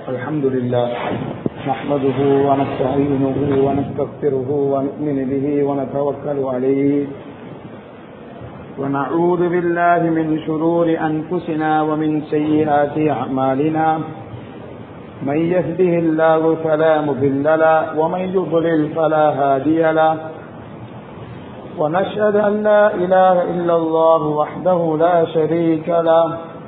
الحمد لله نحمده ونستعينه ونستغفره ونؤمن به ونتوكل عليه ونعوذ بالله من شرور أنفسنا ومن سيئات أعمالنا من يهده الله فلا مضل له ومن يضلل فلا هادي له ونشهد أن لا إله إلا الله وحده لا شريك له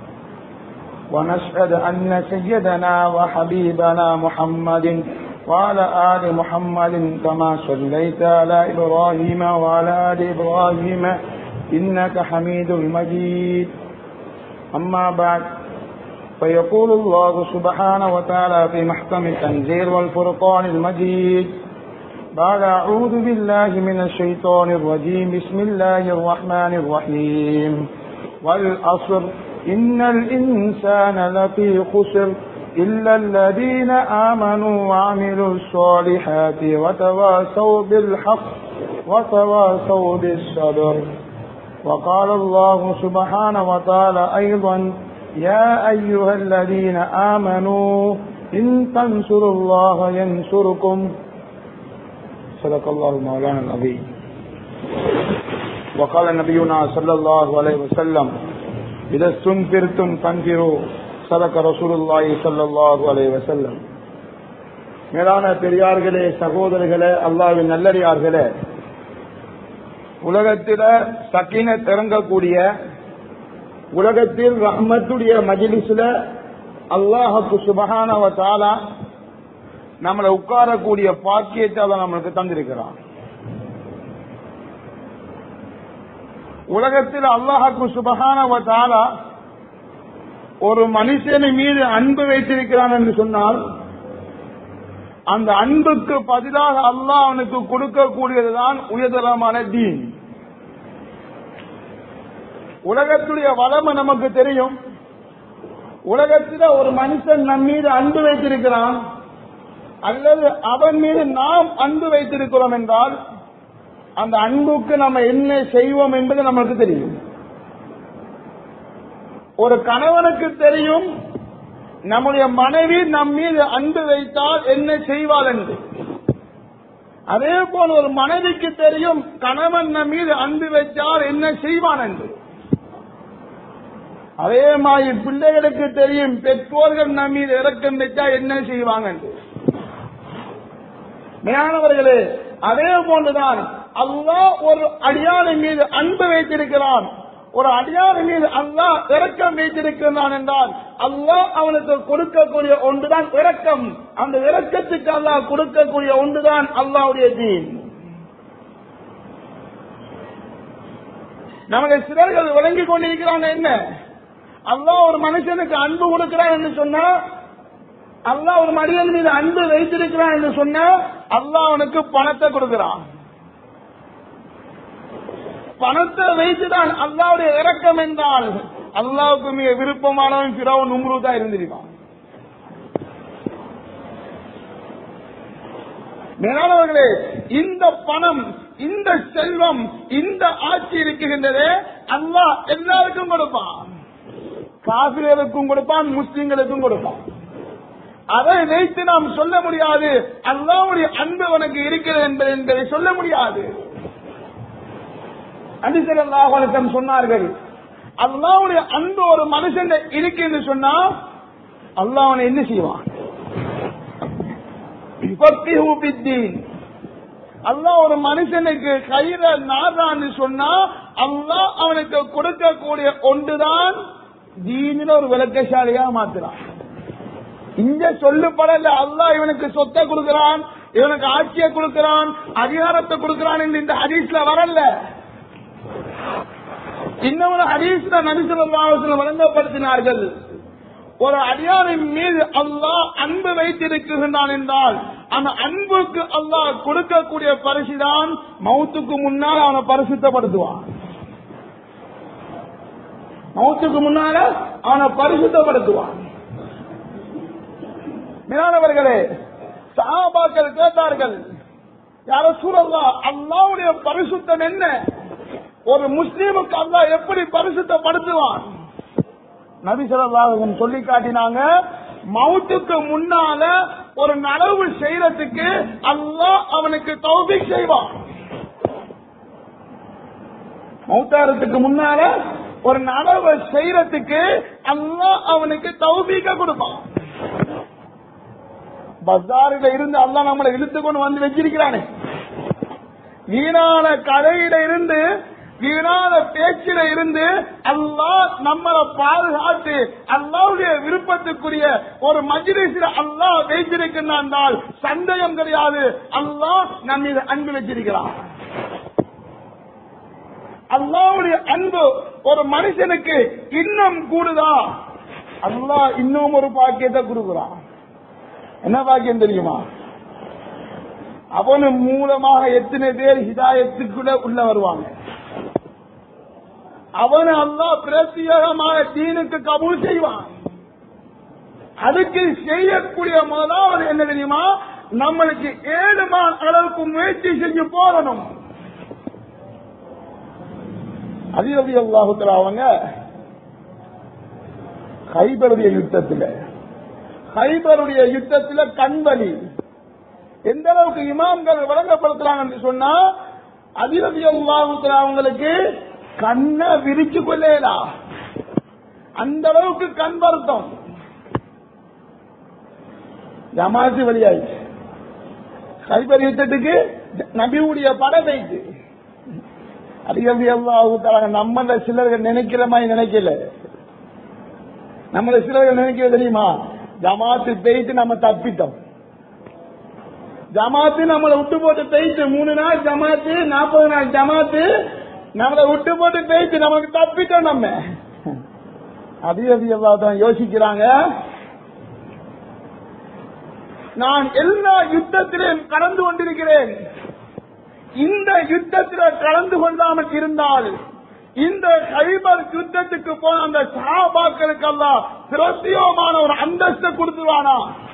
ونشهد أن سيدنا وحبيبنا محمد وعلى آل محمد كما صليت على إبراهيم وعلى آل إبراهيم إنك حميد مجيد أما بعد فيقول الله سبحانه وتعالى في محكم التنزيل والفرقان المجيد بعد أعوذ بالله من الشيطان الرجيم بسم الله الرحمن الرحيم والأصر إن الإنسان لفي خسر إلا الذين آمنوا وعملوا الصالحات وتواصوا بالحق وتواصوا بالصبر وقال الله سبحانه وتعالى أيضا يا أيها الذين آمنوا إن تنصروا الله ينصركم صدق الله مولانا العظيم وقال نبينا صلى الله عليه وسلم إذا استنفرتم فانفروا صدق رسول الله صلى الله عليه وسلم மேலான பெரியார்களே சகோதரர்களே அல்லாவின் நல்லடியார்களே உலகத்தில சக்கின திறங்கக்கூடிய உலகத்தில் ரஹ்மத்துடைய மஜிலிஸ்ல அல்லாஹுக்கு சுபகானவ தாலா நம்மளை உட்காரக்கூடிய பாக்கியத்தை அவன் நம்மளுக்கு தந்திருக்கிறான் உலகத்தில் அல்லாஹாக்கு சுபகானவ தாலா ஒரு மனுஷனை மீது அன்பு வைத்திருக்கிறான் என்று சொன்னால் அந்த அன்புக்கு பதிலாக அல்லாஹ் அவனுக்கு கொடுக்கக்கூடியதுதான் உயர்தரமான தீன் உலகத்துடைய வளமை நமக்கு தெரியும் உலகத்தில் ஒரு மனுஷன் நம் மீது அன்பு வைத்திருக்கிறான் அல்லது அவன் மீது நாம் அன்பு வைத்திருக்கிறோம் என்றால் அந்த அன்புக்கு நம்ம என்ன செய்வோம் என்பது நமக்கு தெரியும் ஒரு கணவனுக்கு தெரியும் நம்முடைய மனைவி நம் மீது அன்பு வைத்தால் என்ன செய்வாள் என்று அதே போல் ஒரு மனைவிக்கு தெரியும் கணவன் நம் மீது அன்பு வைத்தால் என்ன செய்வான் என்று அதே மாதிரி பிள்ளைகளுக்கு தெரியும் பெற்றோர்கள் நம் மீது இறக்கம் வைத்தா என்ன செய்வாங்க என்று மேலானவர்களே அதே போன்றுதான் அல்லாஹ் ஒரு அடியானை மீது அன்பு வைத்திருக்கிறான் ஒரு அடியானை மீது அல்லாஹ் இறக்கம் வைத்திருக்கிறான் என்றால் அல்லாஹ் அவனுக்கு கொடுக்கக்கூடிய ஒன்றுதான் இறக்கம் அந்த இறக்கத்துக்கு அல்லாஹ் கொடுக்கக்கூடிய ஒன்றுதான் அல்லாவுடைய தீன் நமக்கு சிலர்கள் விளங்கிக் கொண்டிருக்கிறாங்க என்ன அல்லாஹ் ஒரு மனுஷனுக்கு அன்பு கொடுக்கிறான் என்று சொன்னா அல்லாஹ் ஒரு மனிதன் மீது அன்பு வைத்திருக்கிறான் என்று சொன்னா அல்லாஹ் அவனுக்கு பணத்தை கொடுக்கிறான் பணத்தை வைத்துதான் அல்லாவுடைய இறக்கம் என்றால் அல்லாவுக்கு மிக விருப்பமானவன் பிறவன் உம்ருதா இருந்திருக்கான் மேலானவர்களே இந்த பணம் இந்த செல்வம் இந்த ஆட்சி இருக்குகின்றதே அல்லாஹ் எல்லாருக்கும் கொடுப்பான் காசிரியருக்கும் கொடுப்பான் முஸ்லிம்களுக்கும் கொடுப்பான் அதை வைத்து நாம் சொல்ல முடியாது அல்லாவுடைய அன்பு உனக்கு இருக்கிறது என்பது என்பதை சொல்ல முடியாது அடிசல்லாஹம் சொன்னார்கள் அல்லாவுடைய அன்பு ஒரு மனுஷன் இருக்கு என்று சொன்னா அல்லாஹ் அவனை என்ன செய்வான் அல்லாஹ் ஒரு மனுஷனுக்கு கயிற நாதான்னு சொன்னா அல்லாஹ் அவனுக்கு கொடுக்கக்கூடிய ஒன்றுதான் தீனில ஒரு விளக்கசாலியா மாத்துறான் இங்க சொல்லப்படல அல்லாஹ் இவனுக்கு சொத்தை கொடுக்கிறான் இவனுக்கு ஆட்சியை கொடுக்கிறான் அதிகாரத்தை கொடுக்கிறான் என்று இந்த ஹதீஸ்ல வரல இன்னொரு ஹதீஸ்ல நபிசுல்லாவத்தில் வழங்கப்படுத்தினார்கள் ஒரு அடியாரின் மீது அல்லாஹ் அன்பு வைத்திருக்கின்றான் என்றால் அந்த அன்புக்கு அல்லாஹ் கொடுக்கக்கூடிய பரிசுதான் மௌத்துக்கு முன்னால் அவனை பரிசுத்தப்படுத்துவான் மௌத்துக்கு முன்னால அவனை பரிசுத்தப்படுத்துவான் மேலானவர்களே சாபாக்கள் கேட்டார்கள் யார சூழல்லா அல்லாவுடைய பரிசுத்தம் என்ன ஒரு முஸ்லீமுக்கு அல்லாஹ் எப்படி பரிசுத்தப்படுத்துவான் நபி ஸல்லல்லாஹு சொல்லி காட்டினாங்க மவுத்துக்கு முன்னால ஒரு நலவு செய்யறதுக்கு அல்லாஹ் அவனுக்கு தௌபிக் செய்வான் மௌத்தாரத்துக்கு முன்னால ஒரு நலவை செய்யறதுக்கு அல்லாஹ் அவனுக்கு தௌபீக கொடுப்பான் பஜாரில இருந்து அல்லாஹ் நம்மளை இழுத்து கொண்டு வந்து வச்சிருக்கிறானே வீணான கதையில இருந்து வீணான பேச்சில இருந்து அல்லாஹ் நம்மளை பாதுகாத்து அல்லாவுடைய விருப்பத்துக்குரிய ஒரு மஜ்லிஸில் அல்லாஹ் வைத்திருக்கிறான் சந்தேகம் கிடையாது அல்லாஹ் நம்ம மீது அன்பு வச்சிருக்கிறான் அல்லாவுடைய அன்பு ஒரு மனுஷனுக்கு இன்னும் கூடுதா அல்லாஹ் இன்னும் ஒரு பாக்கியத்தை கொடுக்கிறான் என்ன பாக்கியம் தெரியுமா அவனு மூலமாக எத்தனை பேர் ஹிதாயத்துக்குள்ள உள்ள வருவாங்க அவனு அல்லாஹ் பிரத்யேகமாக தீனுக்கு கபூல் செய்வான் அதுக்கு செய்யக்கூடிய முதலாவது என்ன தெரியுமா நம்மளுக்கு ஏழுமான அளவுக்கு முயற்சி செஞ்சு போறணும் அதிரதி அல்லாஹுத்தலா அவங்க ஹைபருடைய யுத்தத்துல ஹைபருடைய யுத்தத்துல கண்பலி எந்த அளவுக்கு இமாம்கள் வழங்கப்படுத்துறாங்கன்னு சொன்னா அதிரதி அல்லாஹுத்தலா அவங்களுக்கு கண்ணை விரிச்சு கொள்ளேலா அந்த அளவுக்கு கண் வருத்தம் ஜமாத்து வெளியாயிடுச்சு ஹைபர் யுத்தத்துக்கு நபியுடைய படை வைத்து அதிகம் அல்லாஹு நம்மள சிலர்கள் நினைக்கிற மாதிரி நினைக்கல நம்மள சிலர்கள் நினைக்கிற தெரியுமா ஜமாத்து பெய்து நம்ம தப்பிட்டோம் ஜமாத்து நம்மளை விட்டு போட்டு பெய்து மூணு நாள் ஜமாத்து நாற்பது நாள் ஜமாத்து நம்மளை விட்டு போட்டு பெய்து நமக்கு தப்பிட்டோம் நம்ம அதிகம் தான் யோசிக்கிறாங்க நான் எல்லா யுத்தத்திலும் கடந்து கொண்டிருக்கிறேன் இந்த யுத்தத்தில் கலந்து கொள்ளாமல் இருந்தால் இந்த கைபர் யுத்தத்துக்கு போன அந்த சகாபாக்களுக்கெல்லாம் பிரத்தியோகமான ஒரு அந்தஸ்தை கொடுத்துருவானா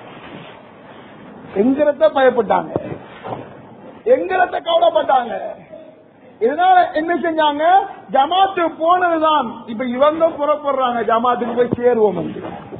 எங்கிறத பயப்பட்டாங்க எங்கிறத கவலைப்பட்டாங்க இதனால என்ன செஞ்சாங்க ஜமாத்து போனதுதான் இப்ப இவங்க புறப்படுறாங்க ஜமாத்துக்கு போய் சேருவோம் என்று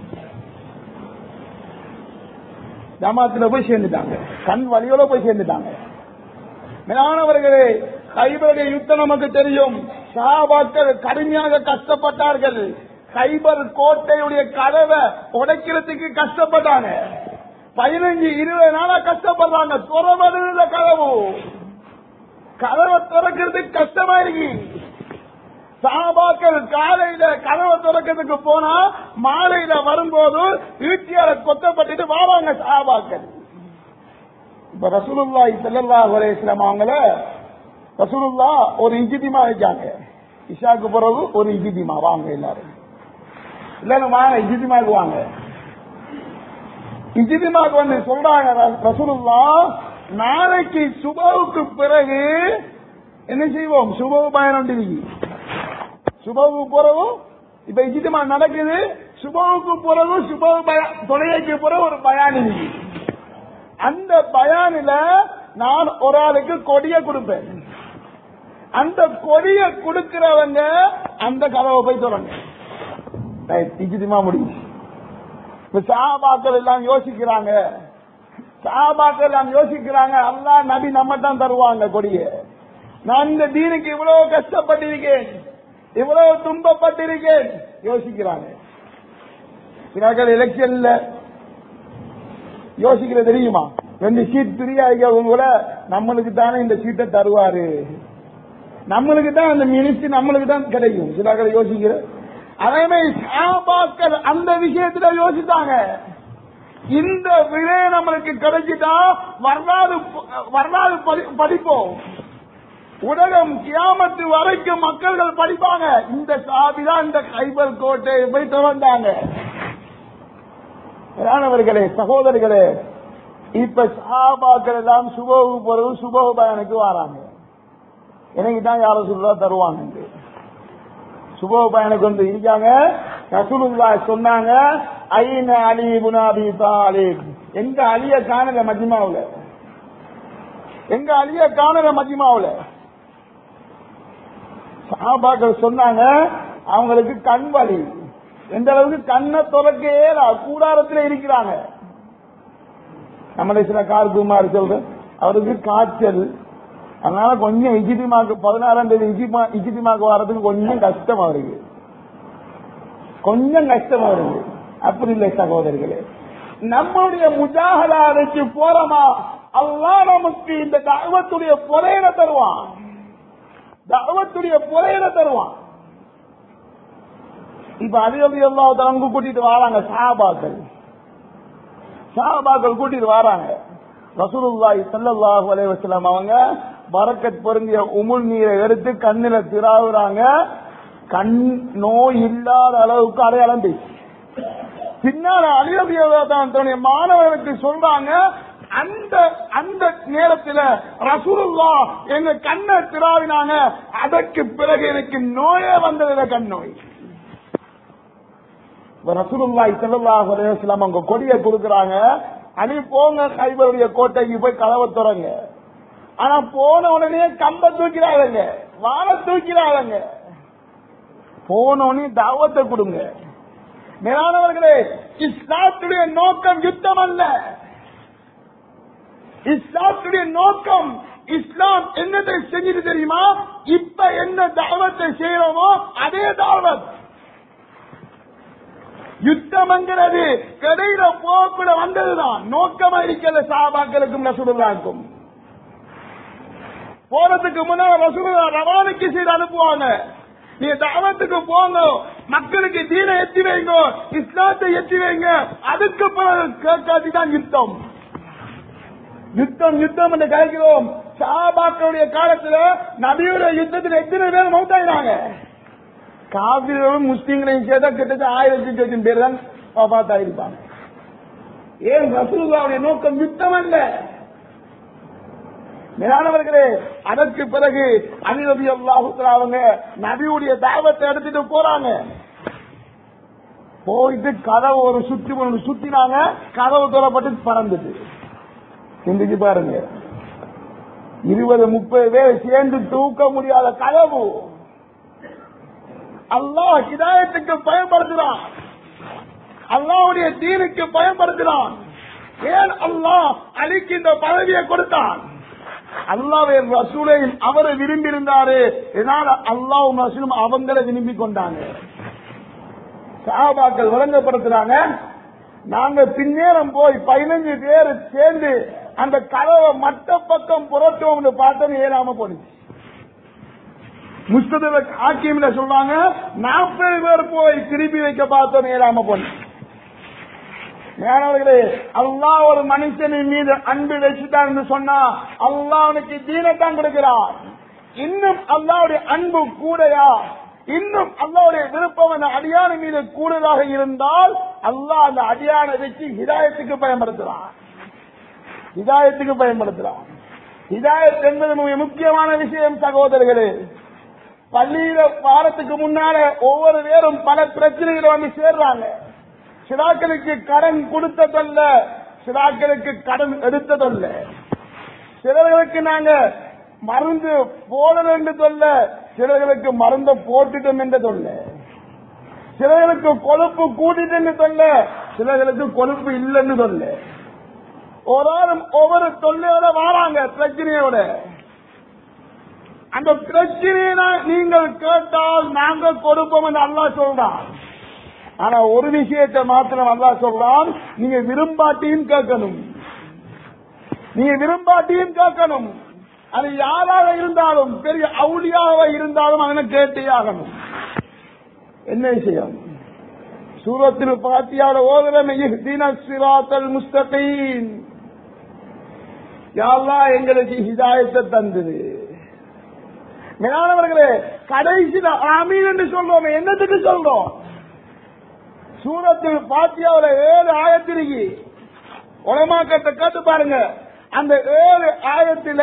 ஜமாத்துல போய் சேர்ந்துட்டாங்க கண் வழியோட போய் சேர்ந்துட்டாங்க மேலானவர்களே கைபருடைய யுத்தம் நமக்கு தெரியும் சஹாபாக்கள் கடுமையாக கஷ்டப்பட்டார்கள் கைபர் கோட்டையுடைய கதவை உடைக்கிறதுக்கு கஷ்டப்பட்டாங்க பதினஞ்சு இருபது நாளா கஷ்டப்படுறாங்க துறவதில் கதவு கதவை திறக்கிறதுக்கு கஷ்டமா இருக்கு சாபாக்கள் காலையில கதவை திறக்கிறதுக்கு போனா மாலையில வரும்போது வீட்டியார கொத்தப்பட்டுட்டு வாராங்க சாபாக்கள் இப்ப ரசூலுல்லாஹி ஸல்லல்லாஹு அலைஹி வஸல்லம் அவங்கள ரசூலுல்லா ஒரு இஜிதிமா வச்சாங்க இஷாக்கு பிறகு ஒரு இஜிதிமா வாங்க எல்லாரும் இல்லன்னு வாங்க இஜிதிமாக்கு வாங்க இஜிதிமாக்கு வந்து சொல்றாங்க ர- ரசூலுல்லா நாளைக்கு சுபவுக்கு பிறகு என்ன செய்வோம் சுபவு பயணம் டிவி சுபவுக்கு பிறகு இப்ப இஜிதிமா நடக்குது சுபவுக்கு பிறகு சுபவு பய- தொழுகைக்கு பிறகு ஒரு பயான் இருக்கு அந்த பயானில நான் ஒரு ஆளுக்கு கொடிய கொடுப்பேன் அந்த கொடிய கொடுக்கிறவங்க அந்த கதவை போய் தொடங்க திஜிதிமா முடியும் இப்ப சாபாக்கள் எல்லாம் யோசிக்கிறாங்க சாபாக்கள் எல்லாம் யோசிக்கிறாங்க அல்லாஹ் நபி நம்ம தான் தருவாங்க கொடிய நான் இந்த தீனுக்கு இவ்வளவு கஷ்டப்பட்டிருக்கேன் இவ்வளவு துன்பப்பட்டிருக்கேன் யோசிக்கிறாங்க சிலர்கள் எலெக்ஷன்ல யோசிக்கிற தெரியுமா ரெண்டு சீட் பிரியாதவங்க கூட நம்மளுக்கு தானே இந்த சீட்டை தருவாரு நம்மளுக்கு தான் அந்த மினிஸ்டர் நம்மளுக்கு தான் கிடைக்கும் சில யோசிக்கிற அதே மாதிரி சாபாக்கள் அந்த விஷயத்துல யோசித்தாங்க இந்த விலை நம்மளுக்கு கிடைச்சிட்டா வரலாறு வரலாறு படி- படிப்போம் உலகம் கியாமத்து வரைக்கும் மக்கள்கள் படிப்பாங்க இந்த சாபிதான் இந்த கைபர் கோட்டை போய் திறந்தாங்க மேலானவர்களே சகோதரர்களே இப்ப சாபாக்கள் எல்லாம் சுபவு பிறகு சுபவு பயனுக்கு வராங்க எனக்கு தான் யாரும் சொல்றா தருவாங்க சுபவ பயனுக்கு வந்து இருக்காங்க ரசூலுல்லா சொன்னாங்க ஐன அலி புனாபி தாலிப் எங்க அலிய காணல மஜ்மாவுல எங்க அலிய காணல மஜ்மாவுல சாபாக்கள் சொன்னாங்க அவங்களுக்கு கண் வலி எந்த அளவுக்கு கண்ணை துறக்கையே கூடாரத்தில் இருக்கிறாங்க நம்மளை சில கார்குமார் சொல்ற அவருக்கு காய்ச்சல் அதனால கொஞ்சம் இஜிதிமாக்கு பதினாறாம் தேதி இஜிதிமாக்கு வர்றதுக்கு கொஞ்சம் கஷ்டம் அவருக்கு கொஞ்சம் கஷ்டம் அவருக்கு அப்படி இல்லை சகோதரர்களே நம்முடைய முஜாகதாருக்கு போறோமா அல்லாஹ் நமக்கு இந்த தகவத்துடைய பொறையில தருவான் தகவத்துடைய பொறையில தருவான் இப்ப அதிகபதி எல்லா தனக்கு கூட்டிட்டு வராங்க சாபாக்கள் சாபாக்கள் கூட்டிட்டு வராங்க ரசூலுல்லாஹி ஸல்லல்லாஹு அலைஹி வஸல்லம் அவங்க பரக்கத் பொருந்திய உமுல் நீரை எடுத்து கண்ணில திராவுறாங்க கண் நோய் இல்லாத அளவுக்கு அடையாளம் பேசி பின்னால அலிரபிய மாணவர்களுக்கு சொல்றாங்க அந்த அந்த நேரத்தில் ரசூலுல்லா எங்க கண்ணை திராவினாங்க அதற்கு பிறகு எனக்கு நோயே வந்தது கண் நோய் ரசூலுல்லாஹி ஸல்லல்லாஹு அலைஹி வஸல்லம் அவங்க கொடியை கொடுக்கறாங்க அணி போங்க கைபருடைய கோட்டைக்கு போய் கதவை துறங்க ஆனா போன உடனே கம்ப தூக்கிறாங்க வாழ தூக்கிறாங்க போன உடனே தாவத்தை கொடுங்க மேலானவர்களே இஸ்லாத்துடைய நோக்கம் யுத்தம் அல்ல இஸ்லாத்துடைய நோக்கம் இஸ்லாம் என்னத்தை செஞ்சுட்டு தெரியுமா இப்ப என்ன தாவத்தை செய்யறோமோ அதே தாவத் யுத்தம்ங்கிறது கடையில போக்குல வந்ததுதான் நோக்கமா இருக்கல சாபாக்களுக்கும் ரசூலுல்லாக்கும் போறதுக்கு முன்னால ரசூலுல்லா ரவானுக்கு செய்து அனுப்புவாங்க நீ தாவத்துக்கு போங்க மக்களுக்கு தீனை எத்தி வைங்க இஸ்லாத்தை எத்தி வைங்க அதுக்கு பிறகு கேட்காதி தான் யுத்தம் யுத்தம் யுத்தம் என்று கலைக்கிறோம் சாபாக்களுடைய காலத்துல நபியுடைய யுத்தத்தில் எத்தனை பேர் மௌத்தாயினாங்க காவிரிகளும் முஸ்லீம்களையும் சேர்த்தா கிட்டத்தட்ட ஆயிரத்தி சொச்சம் பேர் தான் பார்த்தாயிருப்பாங்க ஏன் ரசூலுல்லாவுடைய நோக்கம் யுத்தம் அல்ல மேலானவர்களே அதற்கு பிறகு அனிரபி அல்லாஹுத்தரா அவங்க நபியுடைய தாவத்தை எடுத்துட்டு போறாங்க போயிட்டு கதவு ஒரு சுத்தி ஒன்று சுத்தினாங்க கதவு தரப்பட்டு பறந்துட்டு சிந்திச்சு பாருங்க இருபது முப்பது பேர் சேர்ந்து தூக்க முடியாத கதவு அல்லாஹ் ஹிதாயத்துக்கு பயன்படுத்துறான் அல்லாவுடைய தீனுக்கு பயன்படுத்துறான் ஏன் அல்லாஹ் அலிக்கு இந்த பதவியை கொடுத்தான் அல்லாவே ரசூலை அவரை விரும்பி இருந்தாரு இதனால அல்லாவும் ரசூலும் அவங்கள விரும்பி கொண்டாங்க சாபாக்கள் விளங்கப்படுத்துறாங்க நாங்க பின்னேரம் போய் பதினஞ்சு பேர் சேர்ந்து அந்த கதவை மட்ட பக்கம் புரட்டோம்னு பார்த்தோம் ஏறாம போனுச்சு முஸ்ததக் ஆக்கியம்ல சொல்றாங்க நாற்பது பேர் போய் திருப்பி வைக்க பார்த்தோம் ஏறாம போன மேனவர்களே அல்லாஹ் ஒரு மனுஷனின் மீது அன்பு வச்சுட்டான் என்று சொன்னா அல்லாஹ் அவனுக்கு தீனத்தான் கொடுக்கிறார் இன்னும் அல்லாவுடைய அன்பு கூடையா இன்னும் அல்லாவுடைய விருப்பம் அந்த அடியான மீது கூடுதலாக இருந்தால் அல்லாஹ் அந்த அடியான வச்சு ஹிதாயத்துக்கு பயன்படுத்துறான் ஹிதாயத்துக்கு பயன்படுத்துறான் ஹிதாயத் என்பது மிக முக்கியமான விஷயம் சகோதரர்களே பள்ளியில வாரத்துக்கு முன்னால ஒவ்வொரு பேரும் பல பிரச்சனைகளை வந்து சேர்றாங்க சிலாக்களுக்கு கடன் கொடுத்ததல்ல சிலாக்களுக்கு கடன் எடுத்ததல்ல சிலர்களுக்கு நாங்க மருந்து போடணும் என்று சொல்ல சிலர்களுக்கு மருந்த போட்டுட்டோம் என்று சொல்ல சிலர்களுக்கு கொழுப்பு கூட்டிட்டு என்று சொல்ல சிலர்களுக்கு கொழுப்பு இல்லைன்னு சொல்ல ஒரு ஆளும் ஒவ்வொரு தொல்லையோட வாராங்க பிரச்சனையோட அந்த பிரச்சனையை நீங்கள் கேட்டால் நாங்க கொடுப்போம் என்று அல்லா சொல்றான் ஆனா ஒரு விஷயத்தை மாத்திரம் அல்லா சொல்றான் நீங்க விரும்பாட்டியும் கேட்கணும் நீங்க விரும்பாட்டியும் கேட்கணும் அது யாராக இருந்தாலும் பெரிய அவுளியாக இருந்தாலும் அவனை கேட்டே ஆகணும் என்ன விஷயம் சூரத்தில் பாத்தியால ஓதுறமை சிராத்தல் முஸ்தகீன் யாரா எங்களுக்கு ஹிதாயத்தை தந்தது மேலானவர்களே கடைசியில் ஆமீன் என்று சொல்றோம் என்னத்துக்கு சொல்றோம் சூரத்தில் பாத்தியாவில ஏழு ஆயத்திற்கு உலமாக்கத்தை கேட்டு பாருங்க அந்த ஏழு ஆயத்தில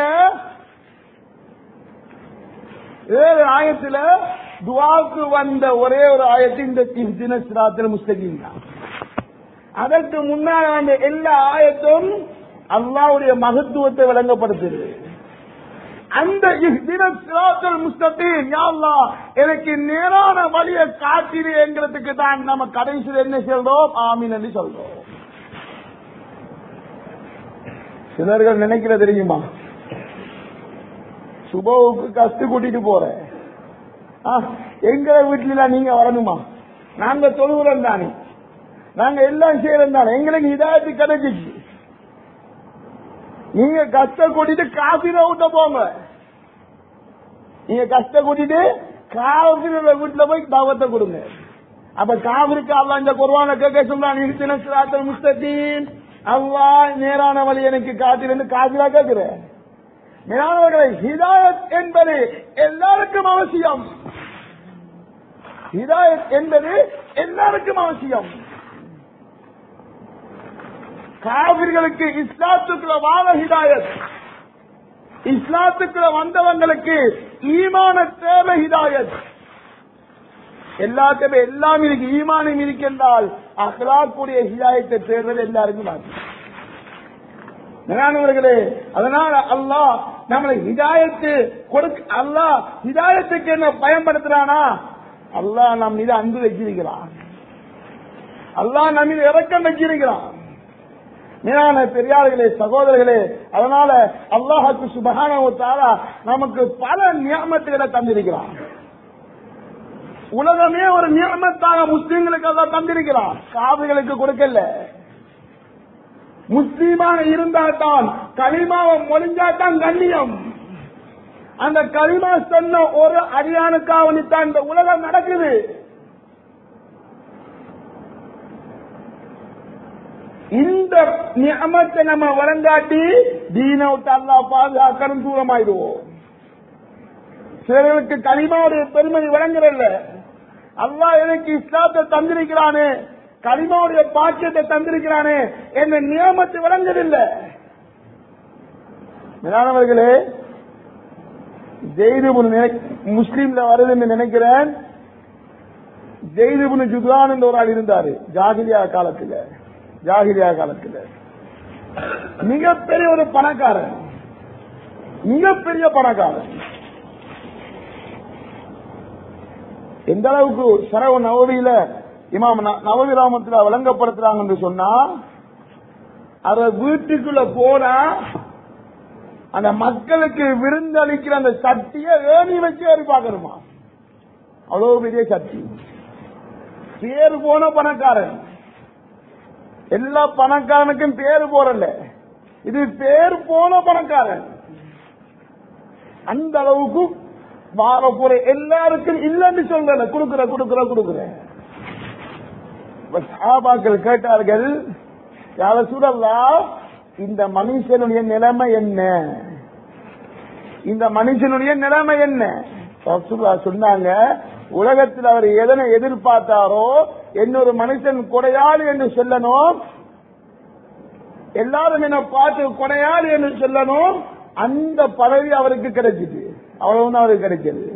ஏழு ஆயத்தில துவாக்கு வந்த ஒரே ஒரு ஆயத்து இந்த தினசிராத்தில் முஸ்தகின் தான் அதற்கு முன்னால் வந்த எல்லா ஆயத்தும் அல்லாவுடைய மகத்துவத்தை விளங்கப்படுத்துது அந்த இஹ்தினஸ் சிராத்தல் முஸ்தகீம் யா அல்லாஹ் எனக்கு நேரான வழியை காட்டிடுங்கிறதுக்கு தான் நம்ம கடைசியில் என்ன சொல்றோம் ஆமீன் என்று சொல்றோம் சிலர்கள் நினைக்கிற தெரியுமா சுபவுக்கு கஷ்டு கூட்டிட்டு போறேன் ஆ, எங்க வீட்டுல நீங்க வரணுமா நாங்க தொழுகிறோம் தானே நாங்க எல்லாம் செய்யறோம் தானே எங்களுக்கு இதாயத்து கிடைச்சிச்சு நீங்க கஷ்டம் கூட்டிட்டு காசில விட்ட போங்க நீங்க கஷ்டம் கூட்டிட்டு காவிரியோட வீட்டுல போய் தாவத்தை கொடுங்க அப்ப காவிரிக்கு அல்லா இந்த குர்வான கேட்க சொல்றான் இருத்தின சிராத்தல் முஸ்தகீம் அல்லா நேரான வழி எனக்கு காத்திருந்து காசிலா கேட்கிறேன் மேலானவர்களை ஹிதாயத் என்பது எல்லாருக்கும் அவசியம் ஹிதாயத் என்பது எல்லாருக்கும் அவசியம் காவிர்களுக்கு இஸ்லாத்துக்குள்ள வாழ ஹிதாயத் இஸ்லாத்துக்குள்ள வந்தவங்களுக்கு ஈமான தேவை ஹிதாயத் எல்லாத்துமே எல்லாம் இருக்கு ஈமானும் இருக்கின்றால் அகலாக்குடைய ஹிதாயத்தை தேர்தல் எல்லாருக்கும் ஆகும். மேலானவர்களே அதனால அல்லாஹ் நம்மளை ஹிதாயத்து கொடுக்க அல்லாஹ் ஹிதாயத்துக்கு என்ன பயன்படுத்துறானா அல்லாஹ் நம் மீது அன்பு வச்சிருக்கிறான் அல்லாஹ் நம்ம மீது இறக்கம் வச்சிருக்கிறான் மேலான பெரியார்களே சகோதரர்களே அதனால அல்லாஹுக்கு சுபகான தாரா நமக்கு பல நியமத்துகளை தந்திருக்கிறான் உலகமே ஒரு நியமத்தாக முஸ்லீம்களுக்கு அல்லாஹ் தந்திருக்கிறான் காவிர்களுக்கு கொடுக்கல முஸ்லீமாக இருந்தால்தான் களிமாவை மொழிஞ்சாதான் கண்ணியம் அந்த களிமா சொன்ன ஒரு அடியானுக்காவணித்தான் இந்த உலகம் நடக்குது இந்த நியமத்தை நம்ம வழங்காட்டி தீன விட்டு அல்லா பாதுகாக்கணும் தூரமாயிடுவோம் சிலருக்கு களிமாவுடைய பெருமை வழங்குறல்ல அல்லாஹ் எனக்கு இஸ்லாத்தை தந்திருக்கிறானே களிமாவுடைய பாக்கியத்தை தந்திருக்கிறானே என்ற நியமத்தை வழங்குதில்லை மேலானவர்களே ஜெய்துபுன் முஸ்லீம்ல வருது என்று நினைக்கிறேன் ஜெய்துபுன் ஜுதான் என்ற ஒரு ஆள் இருந்தாரு ஜாகிரியா காலத்துல ஜாகிரியா காலத்துல மிகப்பெரிய ஒரு பணக்காரன் மிகப்பெரிய பணக்காரன் எந்த அளவுக்கு சரவ நவவியில இமாம் ந- நவவி ராமத்துல விளங்கப்படுத்துறாங்கன்னு சொன்னா அத வீட்டுக்குள்ள போனா அந்த மக்களுக்கு விருந்தளிக்கிற அந்த சட்டிய ஏணி வச்சு ஏறி பார்க்கணுமா அவ்வளவு பெரிய சட்டி பேரு போன பணக்காரன் எல்லா பணக்காரனுக்கும் பேரு போறல இது பேர் போன பணக்காரன் அந்த அளவுக்கு வார போற எல்லாருக்கும் இல்லைன்னு சொல்றல கொடுக்குற கொடுக்குற கொடுக்குற இப்ப சஹாபாக்கள் கேட்டார்கள் யார சூழல்லா இந்த மனுஷனுடைய நிலைமை என்ன இந்த மனுஷனுடைய நிலைமை என்ன ரசூலுல்லா சொன்னாங்க உலகத்தில் அவர் எதனை எதிர்பார்த்தாரோ இன்னொரு மனுஷன் கொடையாளி என்று சொல்லணும் எல்லாரும் என்ன பார்த்து கொடையாளி என்று சொல்லணும் அந்த பதவி அவருக்கு கிடைச்சிது அவ்வளவுதான் அவருக்கு கிடைச்சது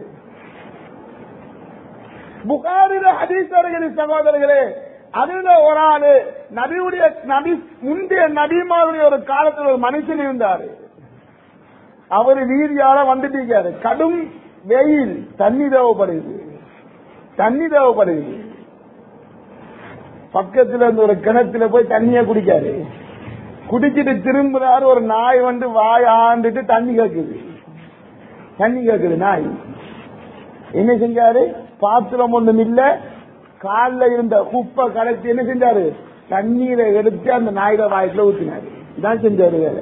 புகாரில ஹதீஸ்வரர்களின் சகோதரர்களே அதுல ஒரு ஆளு நபியுடைய நபி முந்தைய நபிமாருடைய ஒரு காலத்துல ஒரு மனுஷன் இருந்தாரு அவரு வீதியால வந்துட்டீங்க கடும் வெயில் தண்ணி தேவைப்படுது தண்ணி தேவைப்படுது பக்கத்துல இருந்து ஒரு கிணத்துல போய் தண்ணிய குடிக்காரு குடிச்சிட்டு திரும்புறாரு ஒரு நாய் வந்து வாய் ஆண்டுட்டு தண்ணி கேக்குது தண்ணி கேக்குது நாய் என்ன செஞ்சாரு பாத்திரம் ஒண்ணும் இல்ல கால்ல இருந்த குப்பை கரைச்சி என்ன செஞ்சாரு தண்ணீரை எடுத்து அந்த நாயோட வாய்க்குள்ள ஊத்தினாரு இதான் செஞ்சாரு வேலை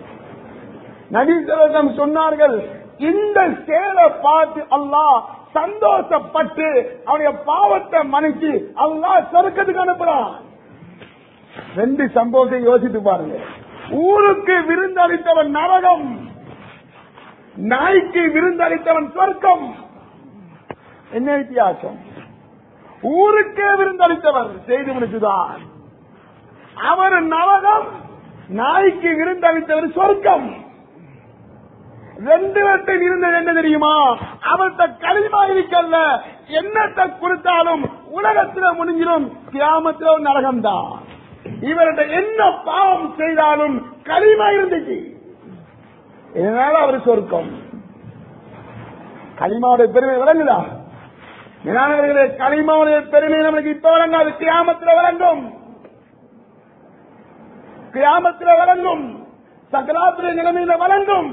நபீசரம் சொன்னார்கள் இந்த செயலை பார்த்து அல்லாஹ் சந்தோஷப்பட்டு அவனுடைய பாவத்தை மன்னிச்சு அல்லாஹ் சொர்க்கத்துக்கு அனுப்புறான் ரெண்டு சம்பவத்தை யோசித்து பாருங்க ஊருக்கு விருந்தளித்தவன் நரகம் நாய்க்கு விருந்தளித்தவன் சொர்க்கம் என்ன வித்தியாசம் ஊருக்கே விருந்தளித்தவர் செய்து முடிச்சுதான் அவர் நரகம் நாய்க்கு விருந்தளித்தவர் சொர்க்கம் ரெண்டு பேர்த்தையும் இருந்தது என்ன தெரியுமா அவர்கிட்ட களிமா இருக்கல்ல என்னத்தை கொடுத்தாலும் உலகத்துல முடிஞ்சிடும் கிராமத்துல ஒரு நரகம் தான் இவர்கிட்ட என்ன பாவம் செய்தாலும் களிமா இருந்துச்சு இதனால அவர் சொர்க்கம் களிமாவுடைய பெருமை விளங்குதா நிலானவர்களே களிமாவுடைய பெருமை நம்மளுக்கு இப்ப விளங்காது கியாமத்தில் விளங்கும் கியாமத்தில் விளங்கும் சக்கராத்திர நிலைமையில வழங்கும்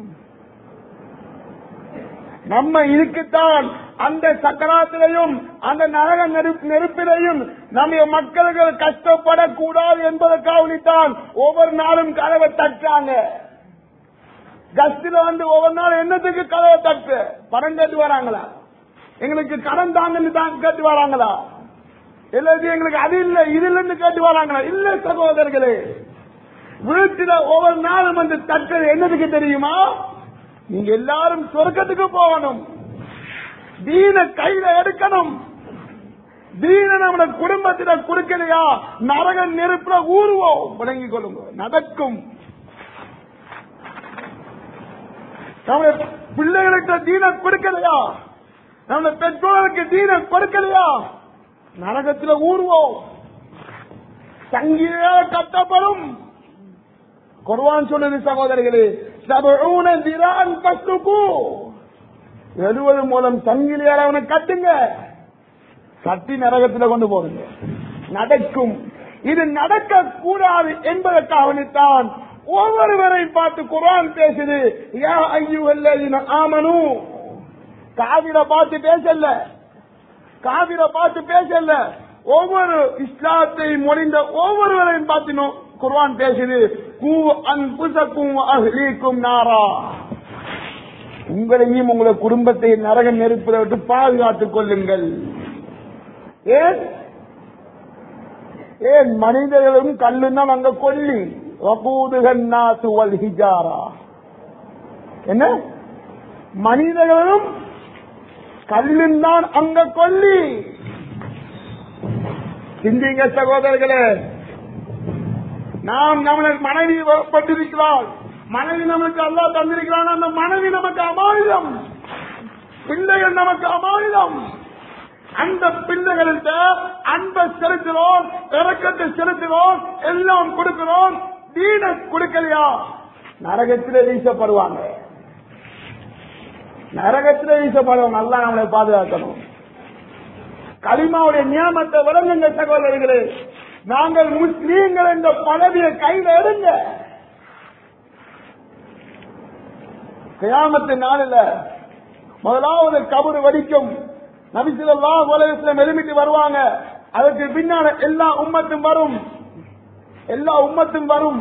நம்ம இதுக்குத்தான் அந்த சக்கராத்திலையும் அந்த நரக நெருப்பு நெருப்பிலையும் நம்ம மக்கள்கள் கஷ்டப்படக்கூடாது என்பதற்காகத்தான் ஒவ்வொரு நாளும் கதவை தட்டாங்க கஸ்டில வந்து ஒவ்வொரு நாள் என்னத்துக்கு கதவை தட்டு பணம் கேட்டு வராங்களா எங்களுக்கு கடன் தாங்கன்னு தான் கேட்டு வராங்களா எல்லாத்தையும் எங்களுக்கு அது இல்ல இதுல இருந்து கேட்டு வராங்களா இல்ல சகோதரர்களே வீட்டுல ஒவ்வொரு நாளும் வந்து தட்டது என்னதுக்கு தெரியுமா நீங்க எல்லாரும் சொர்க்கத்துக்கு போகணும் தீன கையில எடுக்கணும் தீன நம்ம குடும்பத்தில கொடுக்கலையா நரக நெருப்புல ஊறுவோம் விளங்கிக் கொள்ளுங்க நடக்கும் நம்முடைய பிள்ளைகளுக்கு தீன கொடுக்கலையா நம்ம பெற்றோருக்கு தீன கொடுக்கலையா நரகத்துல ஊறுவோம் சங்கிலியால கட்டப்படும் குர்வான் சொன்னது சகோதரர்களே சபூன திரான் பசுக்கு எழுவது மூலம் சங்கிலியால் அவனை கட்டுங்க கட்டி நரகத்தில் கொண்டு போடுங்க நடக்கும் இது நடக்க கூடாது என்பதற்காகத்தான் ஒவ்வொருவரை பார்த்து குரான் பேசுது யா ஐயுவல்ல ஆமனு காவிர பார்த்து பேசல காவிர பார்த்து பேசல ஒவ்வொரு இஸ்லாத்தை மொழிந்த ஒவ்வொருவரையும் பார்த்தினோம் குர்வான் பேசுது கூ அன்புசக்கும் அஹ்லீக்கும் நாரா உங்களையும் உங்களை குடும்பத்தை நரக நெருப்பில் விட்டு பாதுகாத்துக் கொள்ளுங்கள் ஏன் ஏன் மனிதர்களும் கல்லும் தான் அங்க கொல்லி வபூதுகன்னாசு வல் ஹிஜாரா என்ன மனிதர்களும் கல்லும் தான் அங்க கொல்லி சிந்திங்க சகோதரர்களே நாம் நம்மளுக்கு மனைவி பட்டிருக்கிறாள் மனைவி நமக்கு அல்லா தந்திருக்கிறான் அந்த மனைவி நமக்கு அமாயுதம் பிள்ளைகள் நமக்கு அமாயுதம் அந்த பிள்ளைகள்கிட்ட அன்பை செலுத்துகிறோம் இறக்கத்தை செலுத்துகிறோம் எல்லாம் கொடுக்கிறோம் தீன கொடுக்கலையா நரகத்திலே வீசப்படுவாங்க நரகத்திலே வீசப்படுவாங்க நல்லா நம்மளை பாதுகாக்கணும் களிமாவுடைய நியமத்தை விளங்குங்க சகோதரர்களே நாங்கள் முஸ்லீம்கள் என்ற பதவியை கையில் எடுங்க கியாமத்து நாளில் முதலாவது கபரு வடிக்கும் நபிசிலா உலகத்தில் எழுமிட்டு வருவாங்க அதற்கு பின்னால எல்லா உம்மத்தும் வரும் எல்லா உம்மத்தும் வரும்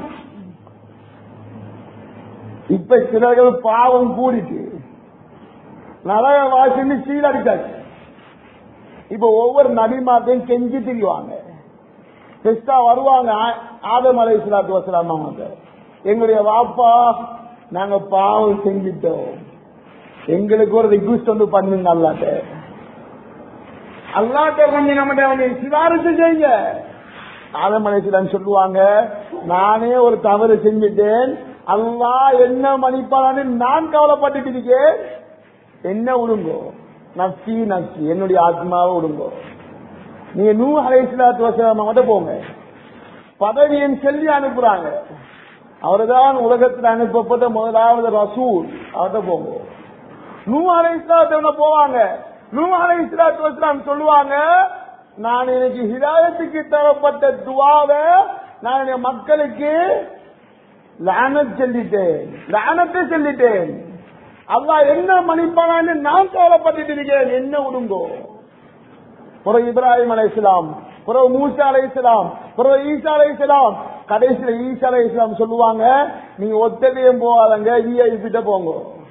இப்ப சிலர்கள் பாவம் கூடிட்டு நரக வாசின்னு சீலடிச்சாச்சு இப்ப ஒவ்வொரு நபிமாத்தையும் கெஞ்சி திரிவாங்க பெஸ்டா வருவாங்க ஆ- ஆதம் அலை இஸ்லாத்து வசலாம் அவங்க எங்களுடைய வாப்பா நாங்க பாவம் செஞ்சிட்டோம் எங்களுக்கு ஒரு ரிக்வஸ்ட் வந்து பண்ணுங்க அல்லாட்ட அல்லாட்ட கொஞ்சம் நம்ம சிபாரிசு செய்யுங்க ஆதம் அலை இஸ்லாம் சொல்லுவாங்க நானே ஒரு தவறு செஞ்சுட்டேன் அல்லாஹ் என்ன மன்னிப்பானு நான் கவலைப்பட்டுட்டு இருக்கேன் என்ன விடுங்கோ நப்சி நப்சி என்னுடைய ஆத்மாவை விடுங்கோ நீங்க நூ அலைஸ்லாத்து வசலாம மட்டும் போங்க பதவியின் சொல்லி அனுப்புறாங்க அவர்தான் உலகத்தில் அனுப்பப்பட்ட முதலாவது ரசூல் அவர்கிட்ட போங்க நூ அலைஸ்லாத்து போவாங்க நூ அலைஸ்லாத்து வசலாம் சொல்லுவாங்க நான் எனக்கு ஹிதாயத்துக்கு தரப்பட்ட துவாவை நான் என் மக்களுக்கு லானத் சொல்லிட்டேன் லானத்தை சொல்லிட்டேன் அல்லாஹ் என்ன மன்னிப்பானான்னு நான் கவலைப்பட்டுட்டு இருக்கேன் என்ன விடுங்கோ பிறகு இப்ராஹிம் அலை இஸ்லாம் பிறகு மூசா அலை இஸ்லாம் பிறகு ஈசா அலை இஸ்லாம் கடைசியில ஈசா அலை இஸ்லாம் சொல்லுவாங்க நீங்க ஒத்தகையும் போகாதங்க விஐபிட்ட போங்க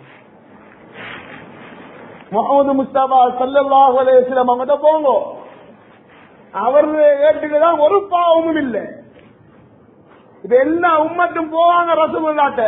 முகமது முஸ்தபா சல்லல்லாஹு அலைஹி வஸல்லம் அவங்ககிட்ட போங்க அவர் ஏற்றுக்குதான் ஒரு பாவமும் இல்லை இது எல்லா உம்மத்தும் போவாங்க ரசூலுல்லாட்ட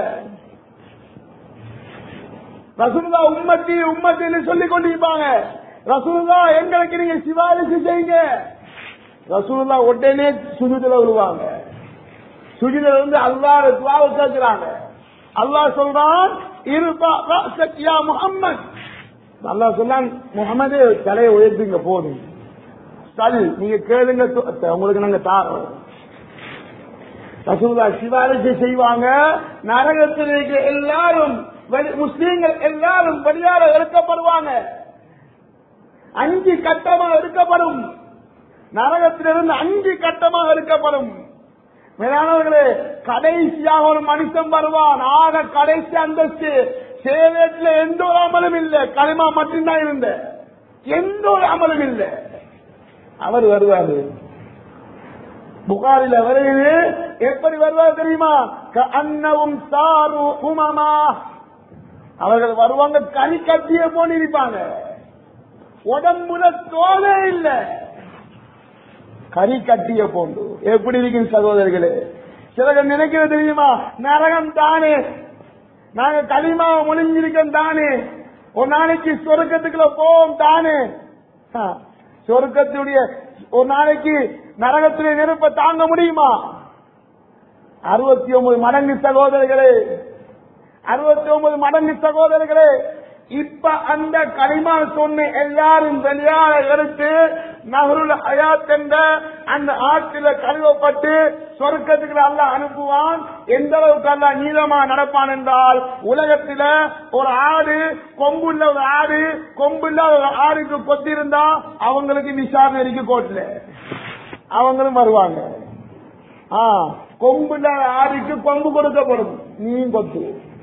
ரசூலுல்லா உம்மத்தி உம்மத்தின்னு சொல்லிக் கொண்டிருப்பாங்க ரசூலுல்லா எங்களுக்கு நீங்க சிபாரிசு செய்யுங்க ரசூலுல்லா உடனே சுஜுதுல விழுவாங்க சுஜுதுல இருந்து அல்லாஹ் துவாவை கேட்கிறாங்க அல்லாஹ் சொல்றான் இருபா ரஅஸக் யா முஹம்மத் அல்லாஹ் சொன்னான் முகமது தலையை உயர்த்துங்க போதும் சல் நீங்க கேளுங்க து- உங்களுக்கு நாங்க தாரோம் ரசூல்லா சிபாரிசு செய்வாங்க நரகத்தில் இருக்கிற எல்லாரும் வெளி- முஸ்லீம்கள் எல்லாரும் வெளியால எடுக்கப்படுவாங்க அஞ்சு கட்டமாக எடுக்கப்படும் நரகத்திலிருந்து அஞ்சு கட்டமாக எடுக்கப்படும் மேலானவர்களே கடைசியாக ஒரு மனுஷன் வருவான் ஆக கடைசி அந்தஸ்து சேவேட்டில் எந்த ஒரு அமலும் இல்லை களிமா மட்டும்தான் இருந்த எந்த ஒரு அமலும் இல்லை அவர் வருவாரு புகாரில வருகிறது எப்படி வருவார் தெரியுமா அன்னவும் சாரு உமமா அவர்கள் வருவாங்க கனி கட்டிய போல இருப்பாங்க உடம்புல தோலே இல்ல கறி கட்டிய போன்று எப்படி இருக்கும் சகோதரர்களே சிலர் நினைக்கிறது தெரியுமா நரகம் தானே நாங்க களிமா முழிஞ்சிருக்கோம் தானே ஒரு நாளைக்கு சொருக்கத்துக்குள்ள போவோம் தானே ஆ, சொருக்கத்துடைய ஒரு நாளைக்கு நரகத்துடைய நெருப்பை தாங்க முடியுமா அறுபத்தி ஒன்பது மடங்கு சகோதரர்களே அறுபத்தி ஒன்பது மடங்கு சகோதரர்களே இப்ப அந்த களிமா சொன்ன எல்லாரும் வெளியால எடுத்து நகருல் ஹயாத் என்ற அந்த ஆற்றில கழுவப்பட்டு சொர்க்கத்துக்கு அல்ல அனுப்புவான் எந்த அளவுக்கு அல்ல நீளமா நடப்பான் என்றால் உலகத்தில ஒரு ஆடு கொம்புள்ள ஒரு ஆடு கொம்புள்ள ஒரு ஆடுக்கு கொத்திருந்தா அவங்களுக்கு விசாரணை இருக்கு கோர்ட்ல அவங்களும் வருவாங்க ஆ கொம்புள்ள ஆடுக்கு கொம்பு கொடுக்கப்படும் நீ கொத்து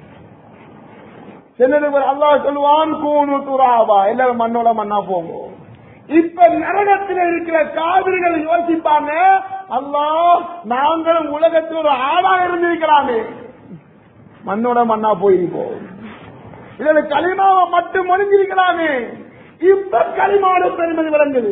சிலது அல்லாஹ் சொல்லுவான் கூணு துராவா எல்லாரும் மண்ணோட மண்ணா போங்க இப்ப நரகத்தில் இருக்கிற காவிரிகள் யோசிப்பாங்க அல்லாஹ் நாங்களும் உலகத்தில் ஒரு ஆடா இருந்திருக்கலாமே மண்ணோட மண்ணா போயிருப்போம் இதுல களிமாவை மட்டும் மொழிஞ்சிருக்கலாமே இப்ப களிமாவோட பெருமதி விளங்குது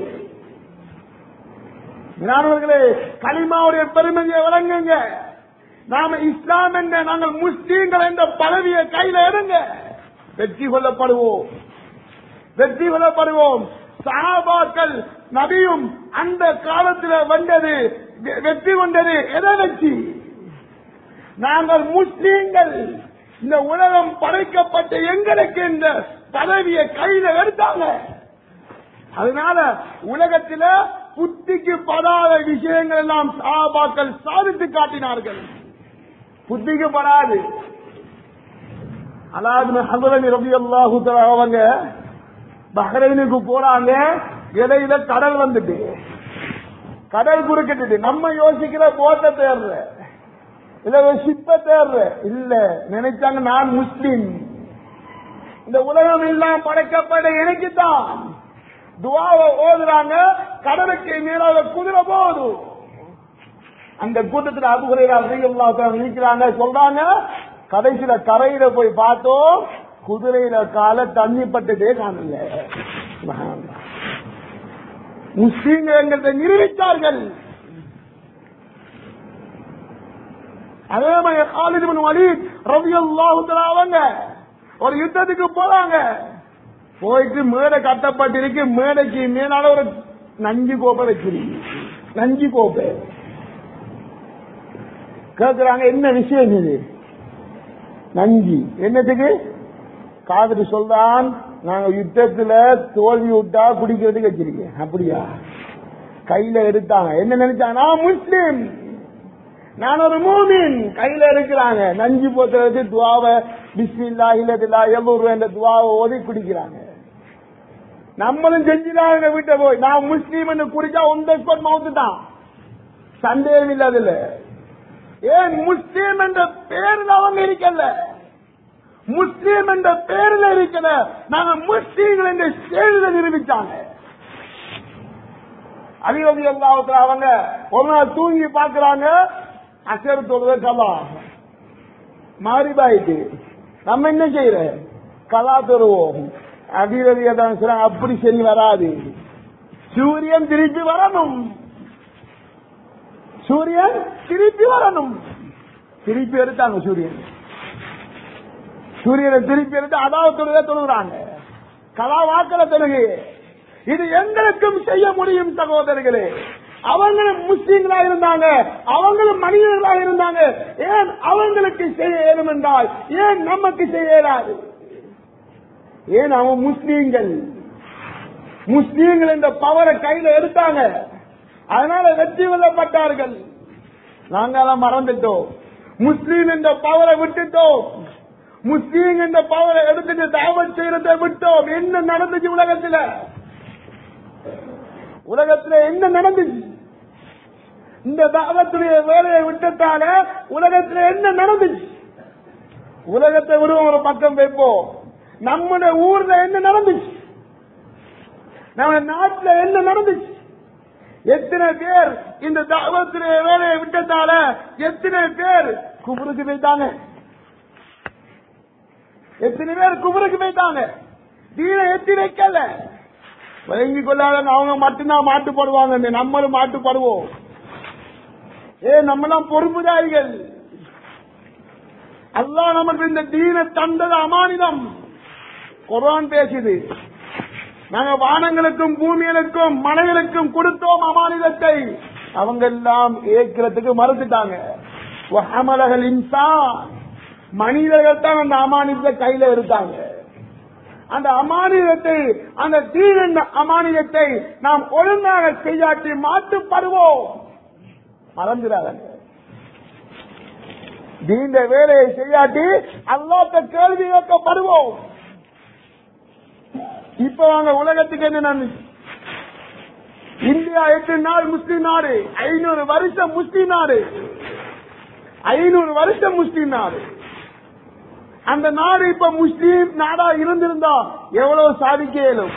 ஞானவர்களே களிமாவுடைய பெருமதியை விளங்குங்க நாம இஸ்லாம் என்ற நாங்கள் முஸ்லீம்கள் என்ற பதவியை கையில எடுங்க வெற்றி கொள்ளப்படுவோம் வெற்றி கொள்ளப்படுவோம் சஹாபாக்கள் நபியும் அந்த காலத்தில் வந்தது வெ- வெற்றி கொண்டது எதை வச்சு நாங்கள் முஸ்லீம்கள் இந்த உலகம் படைக்கப்பட்ட எங்களுக்கு இந்த பதவியை கையில எடுத்தாங்க அதனால உலகத்தில புத்திக்கு படாத விஷயங்கள் எல்லாம் சாபாக்கள் சாதித்து காட்டினார்கள் புத்திக்கு படாது அலாது ஹசரன் ரபி அல்லாஹு அவங்க பஹ்ரைனுக்கு போறாங்க இடையில கடல் வந்துட்டு கடல் குறுக்கிட்டு நம்ம யோசிக்கிற போட்ட தேர்ற இல்ல ஒரு சிப்ப தேர்ற இல்ல நினைச்சாங்க நான் முஸ்லிம் இந்த உலகம் எல்லாம் படைக்கப்பட எனக்கு தான் துவாவை ஓதுறாங்க கடலுக்கு மேலாக குதிரை போகுது அந்த கூட்டத்தில் அபுகுறையில இருக்கிறாங்க சொல்றாங்க கடைசியில கரையில போய் பார்த்தோம் குதிரையில கால தண்ணி பட்டுட்டே காணல முஸ்லீம்கள் எங்களை நிரூபித்தார்கள் அதே மாதிரி காலிது வலீத் ரவி அவங்க ஒரு யுத்தத்துக்கு போறாங்க போயிட்டு மேடை கட்டப்பட்டிருக்கு மேடைக்கு மேலால ஒரு நஞ்சு கோப்பை வச்சிருக்கு நஞ்சு கோப்பை கேக்குறாங்க என்ன விஷயம் இது நஞ்சி என்னத்துக்கு காதலி சொல்றான் நாங்க யுத்தத்துல தோல்வி விட்டா குடிக்கிறதுக்கு வச்சிருக்கேன் அப்படியா கையில எடுத்தாங்க என்ன நினைச்சாங்க நான் முஸ்லீம் நான் ஒரு மூமின் கையில இருக்கிறாங்க நஞ்சு போத்துறது துவாவை பிஸ்மில்லா இல்லதில்லா எவ்வளவு என்ற துவாவை ஓதி குடிக்கிறாங்க நம்மளும் செஞ்சுதான் வீட்டை போய் நான் முஸ்லீம் குடிச்சா ஒன் ஸ்பாட் மவுத்து தான் சந்தேகம் இல்ல அதுல ஏன் முஸ்லீம் என்ற பேரில் அவங்க இருக்கல முஸ்லீம் என்ற பேரில் இருக்கல நாங்க முஸ்லீம்கள் என்ற செயல நிரூபிச்சாங்க அதிகதி எல்லாத்துல அவங்க ஒரு நாள் தூங்கி பாக்குறாங்க அசர் தொழுத கலா மாறிபாயிட்டு நம்ம என்ன செய்யற கலா தருவோம் அதிரதியை தான் சொல்றாங்க அப்படி சரி வராது சூரியன் திருப்பி வரணும் சூரியன் திருப்பி வரணும் திருப்பி எடுத்தாங்க சூரியன் சூரியனை திருப்பி எடுத்து அதாவது தொழுக தொழுகிறாங்க கலா வாக்கல தொழுகை இது எங்களுக்கும் செய்ய முடியும் சகோதரர்களே அவங்களும் முஸ்லீம்களா இருந்தாங்க அவங்களும் மனிதர்களா இருந்தாங்க ஏன் அவங்களுக்கு செய்ய இயலும் என்றால் ஏன் நமக்கு செய்ய இயலாது ஏன் அவன் முஸ்லீம்கள் முஸ்லீம்கள் என்ற பவரை கையில எடுத்தாங்க அதனால வெற்றி கொள்ளப்பட்டார்கள் நாங்கெல்லாம் மறந்துட்டோம் முஸ்லீம் என்ற பவரை விட்டுட்டோம் முஸ்லீம் என்ற பவரை எடுத்துட்டு தாவத் செய்யறதை விட்டோம் என்ன நடந்துச்சு உலகத்துல உலகத்துல என்ன நடந்துச்சு இந்த தாவத்துடைய வேலையை விட்டத்தால உலகத்துல என்ன நடந்துச்சு உலகத்தை விடுவோம் ஒரு பக்கம் வைப்போம் நம்முடைய ஊர்ல என்ன நடந்துச்சு நம்ம நாட்டுல என்ன நடந்துச்சு எத்தனை பேர் இந்த தாவத்துடைய வேலையை விட்டதால எத்தனை பேர் குபுருக்கு போயிட்டாங்க எத்தனை பேர் குபுருக்கு போயிட்டாங்க தீன எத்தி வைக்கல வழங்கி கொள்ளாத அவங்க மட்டும்தான் மாட்டு போடுவாங்க நம்மளும் மாட்டு போடுவோம் ஏ நம்மளாம் பொறுப்புதாரிகள் அல்லா நமக்கு இந்த தீன தந்தது அமானிதம் குரான் பேசுது நாங்க வானங்களுக்கும் பூமிகளுக்கும் மலைகளுக்கும் கொடுத்தோம் அமானிதத்தை அவங்க எல்லாம் ஏற்கிறதுக்கு மறுத்துட்டாங்க அமலகள் இன்சான் மனிதர்கள் தான் அந்த அமானிதத்தை கையில எடுத்தாங்க அந்த அமானிதத்தை அந்த தீன அமானிதத்தை நாம் ஒழுங்காக செய்யாட்டி மாட்டுப்படுவோம் மறந்துடாதங்க தீண்ட வேலையை செய்யாட்டி அல்லாத்த கேள்வி கேட்கப்படுவோம் இப்ப வாங்க உலகத்துக்கு என்ன நடந்துச்சு இந்தியா எட்டு நாள் முஸ்லீம் நாடு ஐநூறு வருஷம் முஸ்லீம் நாடு ஐநூறு வருஷம் முஸ்லீம் நாடு அந்த நாடு இப்ப முஸ்லீம் நாடா இருந்திருந்தா எவ்வளவு சாதிக்க இயலும்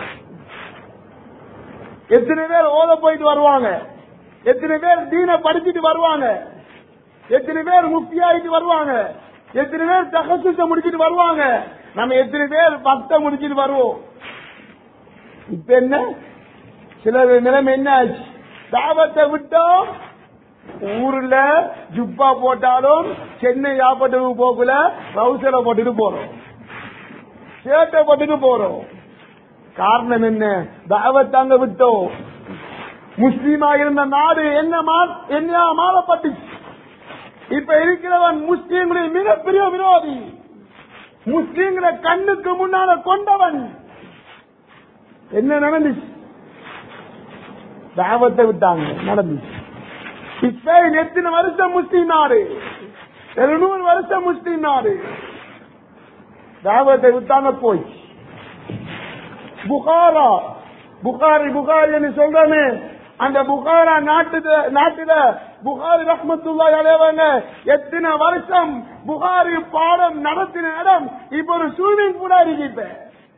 எத்தனை பேர் ஓத போயிட்டு வருவாங்க எத்தனை பேர் தீன படிச்சுட்டு வருவாங்க எத்தனை பேர் முக்தியாயிட்டு வருவாங்க எத்தனை பேர் தகசத்தை முடிச்சிட்டு வருவாங்க நம்ம எத்தனை பேர் பக்த முடிச்சிட்டு வருவோம் இப்ப என்ன சில நிலைமை என்ன ஆச்சு தாபத்தை விட்டோம் ஊர்ல ஜுப்பா போட்டாலும் சென்னை யாப்பட்டுக்கு போக்குல ரவுசரை போட்டுட்டு போறோம் சேட்டை போட்டுட்டு போறோம் காரணம் என்ன தாவத்தாங்க விட்டோம் முஸ்லீமா இருந்த நாடு என்ன மா- என்ன மாறப்பட்டுச்சு இப்ப இருக்கிறவன் முஸ்லீம்களின் மிகப்பெரிய விரோதி முஸ்லீம்களை கண்ணுக்கு முன்னால கொண்டவன் என்ன நடந்துச்சு தாவத்தை விட்டாங்க நடந்துச்சு இப்ப எத்தனை வருஷம் முஸ்லீம் நாடு எழுநூறு வருஷம் முஸ்லீம் நாடு தாவத்தை விட்டாங்க போய் புகாரா புகாரி புகாரி சொல்றமே அந்த புகாரா நாட்டு நாட்டுல புகாரி ரஹ்மத்துல்லா அலைவங்க எத்தனை வருஷம் புகாரி பாடம் நடத்தின இடம் இப்ப ஒரு ஸ்விம்மிங் பூலா இருக்கு இப்ப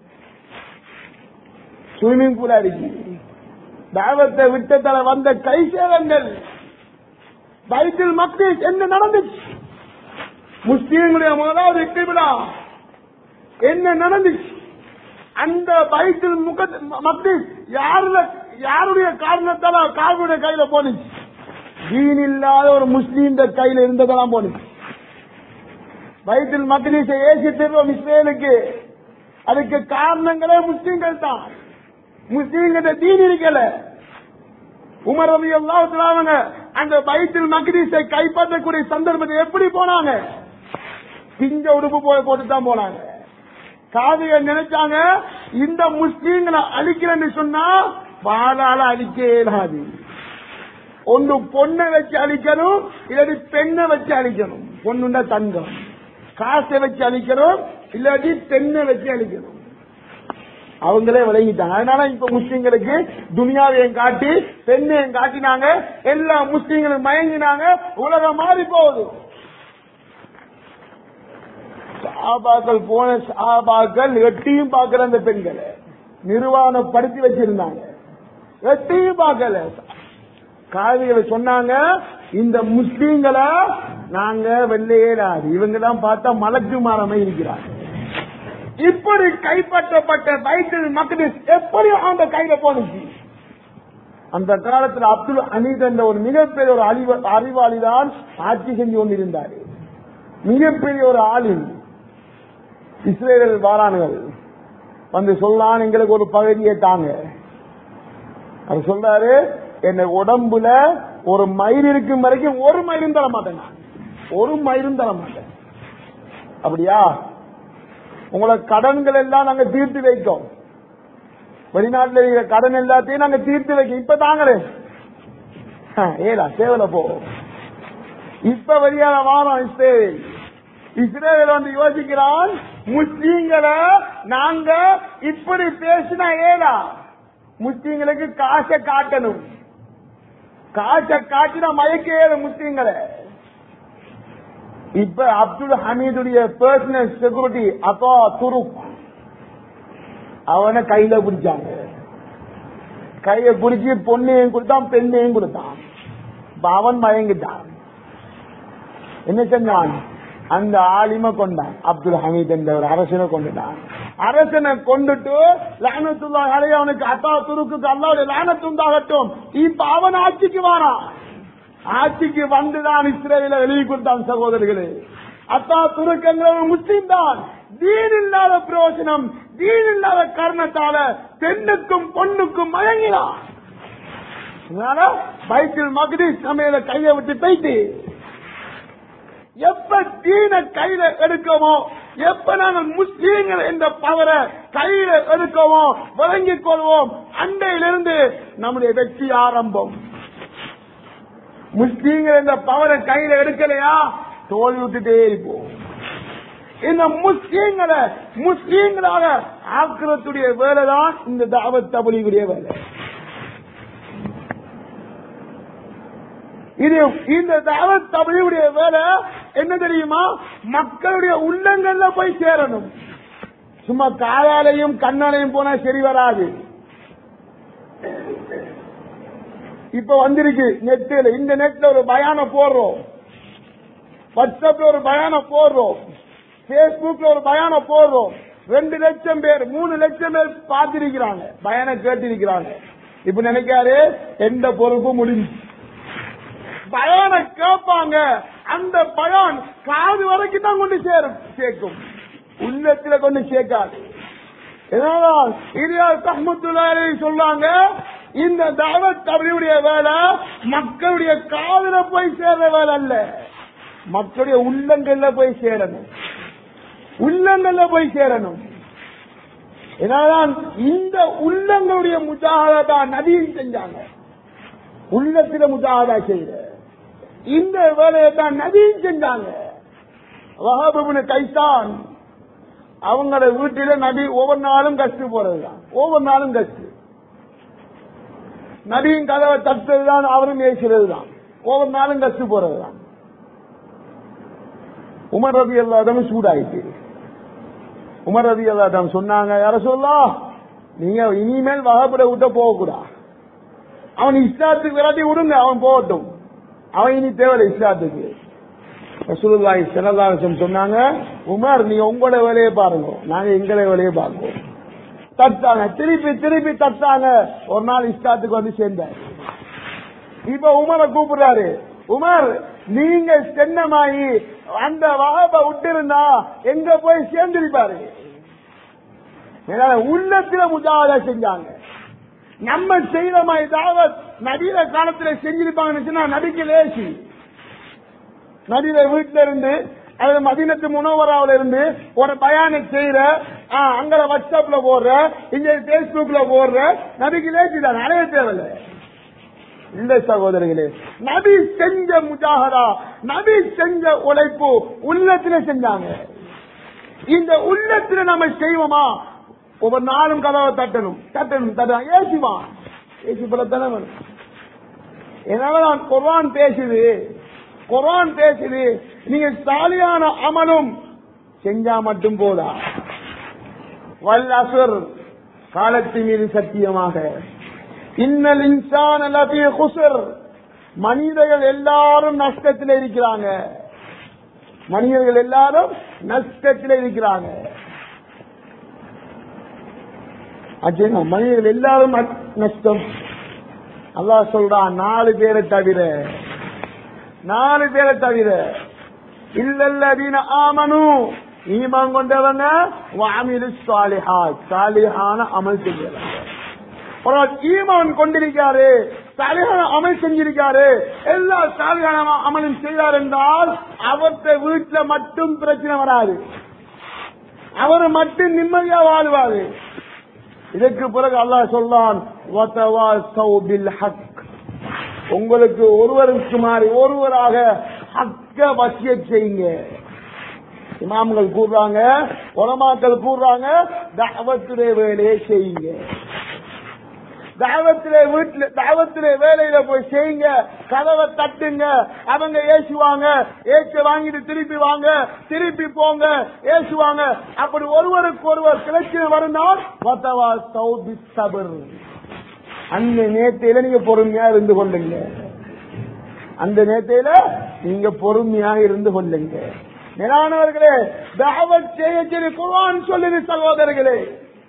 ஸ்விம்மிங் பூலா இருக்கு தாவத்தை விட்டதால வந்த கை சேதங்கள் பைத்தில் மக்கள் என்ன நடந்துச்சு முஸ்லீம்களுடைய முதலாவது திருவிழா என்ன நடந்துச்சு அந்த பைத்தில் முக மக்கள் யாருல யாருடைய காரணத்தால காவுடைய கையில போனுச்சு தீன் இல்லாத ஒரு முஸ்லீம் கையில இருந்ததெல்லாம் போனுச்சு பைத்தில் மக்களீசை ஏசி திருவோம் இஸ்ரேலுக்கு அதுக்கு காரணங்களே முஸ்லீம்கள் தான் முஸ்லீம்கிட்ட தீன் இருக்கல உமர் ரவி எல்லாத்துலாவங்க அந்த பைத்தில் மக்ரீஸை கைப்பற்றக்கூடிய சந்தர்ப்பத்தை எப்படி போனாங்க பிஞ்ச உடுப்பு போய் போட்டு தான் போனாங்க காவிய நினைச்சாங்க இந்த முஸ்லீம்களை அழிக்கிறேன்னு சொன்னா பாலால அழிக்க இயலாது ஒன்று பொண்ணை வச்சு அழிக்கணும் இல்லாட்டி பெண்ணை வச்சு அழிக்கணும் பொண்ணுண்ட தங்கம் காசை வச்சு அழிக்கணும் இல்லாட்டி பெண்ணை வச்சு அழிக்கணும் அவங்களே விளங்கிட்டாங்க அதனால இப்ப முஸ்லீம்களுக்கு துனியாவையும் காட்டி பெண்ணையும் காட்டினாங்க எல்லா முஸ்லீம்களும் மயங்கினாங்க உலகம் மாறி போகுது சாபாக்கள் போன சாபாக்கள் எட்டியும் பார்க்கிற அந்த பெண்களை நிர்வாணப்படுத்தி வச்சிருந்தாங்க எட்டியும் பார்க்கல காவிகளை சொன்னாங்க இந்த முஸ்லீம்களை நாங்க வெள்ளையேடாது இவங்க தான் பார்த்தா மலக்கு மாறமே இருக்கிறாங்க இப்படி கைப்பற்றப்பட்ட பைத்தல் மக்கள் எப்படி அந்த கையில போனுச்சு அந்த காலத்தில் அப்துல் ஹமீத் என்ற ஒரு மிகப்பெரிய ஒரு அறிவ- அறிவாளி தான் ஆட்சி செஞ்சு கொண்டிருந்தார் மிகப்பெரிய ஒரு ஆளின் இஸ்ரேல் வாரானுகள் வந்து சொல்லான் எங்களுக்கு ஒரு பகுதியை தாங்க அவர் சொல்றாரு என் உடம்புல ஒரு மயிர் இருக்கும் வரைக்கும் ஒரு மயிரும் தர மாட்டேன் நான். ஒரு மயிரும் தர மாட்டேன் அப்படியா உங்களை கடன்கள் எல்லாம் நாங்க தீர்த்து வைக்கோம் வெளிநாட்டுல இருக்கிற கடன் எல்லாத்தையும் நாங்க தீர்த்து வைக்க இப்ப தாங்களே ஆ, ஏலா சேவல போ இப்ப வெளியான வாரம் இஸ்ரேல் இஸ்ரேல் வந்து யோசிக்கிறான் முஸ்லீம்களை நாங்க இப்படி பேசினா ஏதா முஸ்லீம்களுக்கு காசை காட்டணும் காசை காட்டினா மயக்க ஏது முஸ்லீம்களை இப்ப அப்துல் ஹமீதுடைய பர்சனல் செக்யூரிட்டி அப்பா துருக் அவனை கையில பிடிச்சாங்க கைய பிடிச்சி பொண்ணையும் கொடுத்தான் பெண்ணையும் கொடுத்தான் இப்ப அவன் மயங்கிட்டான் என்ன செஞ்சான் அந்த ஆலிம கொண்டான் அப்துல் ஹமீத் என்ற ஒரு அரசனை கொண்டுட்டான் அரசனை கொண்டுட்டு லானத்துல்லா அலைய அவனுக்கு அத்தா துருக்குக்கு அல்லாவுடைய லானத்துண்டாகட்டும் இப்ப அவன் ஆட்சிக்கு வாரான் ஆட்சிக்கு வந்துதான் இஸ்ரேல எழுதி கொடுத்தான் சகோதரர்களே அத்தா துருக்கங்கிற ஒரு முஸ்லீம் தான் தீன் இல்லாத பிரயோஜனம் தீன் இல்லாத காரணத்தால பெண்ணுக்கும் பொண்ணுக்கும் மயங்கினான் அதனால பைக்கில் மகதீஷ் சமையல கையை விட்டு போயிட்டு எப்ப தீன கையில எடுக்கவோ எப்ப நாங்கள் முஸ்லீம்கள் என்ற பவரை கையில எடுக்கவோ வழங்கிக் கொள்வோம் அண்டையிலிருந்து நம்முடைய வெற்றி ஆரம்பம் முஸ்லீம்கள் என்ற பவரை கையில எடுக்கலையா தோல்வி விட்டுட்டே இருப்போம் இந்த முஸ்லீம்களை முஸ்லீம்களாக ஆக்கிரத்துடைய வேலைதான் இந்த தாவத் தபலியுடைய வேலை இது இந்த தாவத் தபலியுடைய வேலை என்ன தெரியுமா மக்களுடைய உள்ளங்கள்ல போய் சேரணும் சும்மா காலாலையும் கண்ணாலையும் போனா சரி வராது இப்ப வந்திருக்கு நெட்டில் இந்த நெட்ல ஒரு பயான போடுறோம் வாட்ஸ்அப்ல ஒரு பயான போடுறோம் பேஸ்புக்ல ஒரு பயான போடுறோம் ரெண்டு லட்சம் பேர் மூணு லட்சம் பேர் பார்த்திருக்கிறாங்க பயான கேட்டிருக்கிறாங்க இப்ப நினைக்காரு எந்த பொறுப்பு முடிஞ்சு பயான கேட்பாங்க அந்த பயான் காது வரைக்கும் தான் கொண்டு சேரும் சேர்க்கும் உள்ளத்துல கொண்டு சேர்க்காது இதனால் இரியாஸ் அஹமத்துல்லாரி சொல்றாங்க இந்த தாவத் தவறியுடைய வேலை மக்களுடைய காதுல போய் சேர்ற வேலை அல்ல மக்களுடைய உள்ளங்கள்ல போய் சேரணும் உள்ளங்கள்ல போய் சேரணும் இதனால்தான் இந்த உள்ளங்களுடைய முஜாகதா தான் நதியும் செஞ்சாங்க உள்ளத்துல முஜாகதா செய்த இந்த வேலையை தான் நதியும் செஞ்சாங்க வகாபுன கைத்தான் அவங்கள வீட்டில நபி ஒவ்வொரு நாளும் கஷ்டு போறதுதான் ஒவ்வொரு நாளும் கஷ்டு நபியின் கதவை தட்டுறதுதான் அவரும் பேசுறது தான் ஒவ்வொரு நாளும் கஷ்டு போறதுதான் உமர் ரவி எல்லாதமும் சூடாயிட்டு உமர் ரவி எல்லாதம் சொன்னாங்க யார சொல்லா நீங்க இனிமேல் வகப்பட விட்ட போகக்கூடா அவன் இஸ்லாத்துக்கு விரட்டி விடுங்க அவன் போகட்டும் அவன் இனி தேவை இஸ்லாத்துக்கு ரசூலுல்லாஹி ஸல்லல்லாஹு அலைஹி வஸல்லம் சொன்னாங்க உமர் நீங்க உங்களோட வேலையை பாருங்க நாங்க எங்களை வேலையை பார்ப்போம் தட்டாங்க திருப்பி திருப்பி தட்டாங்க ஒரு நாள் இஸ்லாத்துக்கு வந்து சேர்ந்தார் இப்ப உமரை கூப்பிடுறாரு உமர் நீங்க சென்னமாயி அந்த வகப்பை விட்டிருந்தா எங்க போய் சேர்ந்திருப்பாரு ஏன்னா உள்ளத்துல முஜாவதா செஞ்சாங்க நம்ம செய்யற மாதிரி தாவத் நவீன காலத்துல செஞ்சிருப்பாங்கன்னு சொன்னா நபிக்கு லேசி நதியில வீட்டுல இருந்து அல்லது மதினத்து முனவராவில இருந்து ஒரு பயானை செய்யற அங்க வாட்ஸ்அப்ல போடுற இங்க பேஸ்புக்ல போடுற நபிக்கு லேசி தான் நிறைய தேவையில்ல இந்த சகோதரிகளே நபி செஞ்ச முஜாகரா நபி செஞ்ச உழைப்பு உள்ளத்துல செஞ்சாங்க இந்த உள்ளத்துல நம்ம செய்வோமா ஒவ்வொரு நாளும் கதவை தட்டணும் தட்டணும் தட்டணும் ஏசிமா ஏசி போல தானே வேணும் என்னால குர்வான் பேசுது குரான் பேசுது நீங்க சாலியான அமலும் செஞ்சா மட்டும் போதா வல் அசுர் காலத்தின் மீது சத்தியமாக இன்னல் இன்சான் லபி குசர் மனிதர்கள் எல்லாரும் நஷ்டத்தில் இருக்கிறாங்க மனிதர்கள் எல்லாரும் நஷ்டத்தில் இருக்கிறாங்க அச்சேனா மனிதர்கள் எல்லாரும் நஷ்டம் அல்லாஹ் சொல்றான் நாலு பேரை தவிர நாலு பேரை தவிர இல்லல்லதீன ஆமனு ஈமான் கொண்டவங்க வாமிலு சாலிஹா சாலிஹான அமல் செய்யறாங்க ஒரு ஈமான் கொண்டிருக்காரு சாலிஹான அமல் செஞ்சிருக்காரு எல்லா சாலிஹான அமலும் செய்தார் என்றால் அவர்த்த வீட்டுல மட்டும் பிரச்சனை வராது அவர் மட்டும் நிம்மதியா வாழ்வாரு இதற்கு பிறகு அல்லாஹ் சொல்லான் உங்களுக்கு ஒருவருக்கு மாறி ஒருவராக ஹக்க வசிய செய்யுங்க இமாம்கள் கூறுறாங்க உலமாக்கள் கூறுறாங்க தாவத்துடைய வேலையை செய்யுங்க தாவத்திலே வீட்டுல தாவத்திலே வேலையில போய் செய்யுங்க கதவை தட்டுங்க அவங்க ஏசுவாங்க ஏச்ச வாங்கிட்டு திருப்பி வாங்க திருப்பி போங்க ஏசுவாங்க அப்படி ஒருவருக்கு ஒருவர் கிளச்சி வருந்தால் வத்தவா சௌபி சபர் அந்த நேத்தையில நீங்க பொறுமையா இருந்து கொள்ளுங்க அந்த நேத்தையில நீங்க பொறுமையா இருந்து கொள்ளுங்க மேலானவர்களே தாவத் செய்ய சொல்லி குர்ஆன் சொல்லுது சகோதரர்களே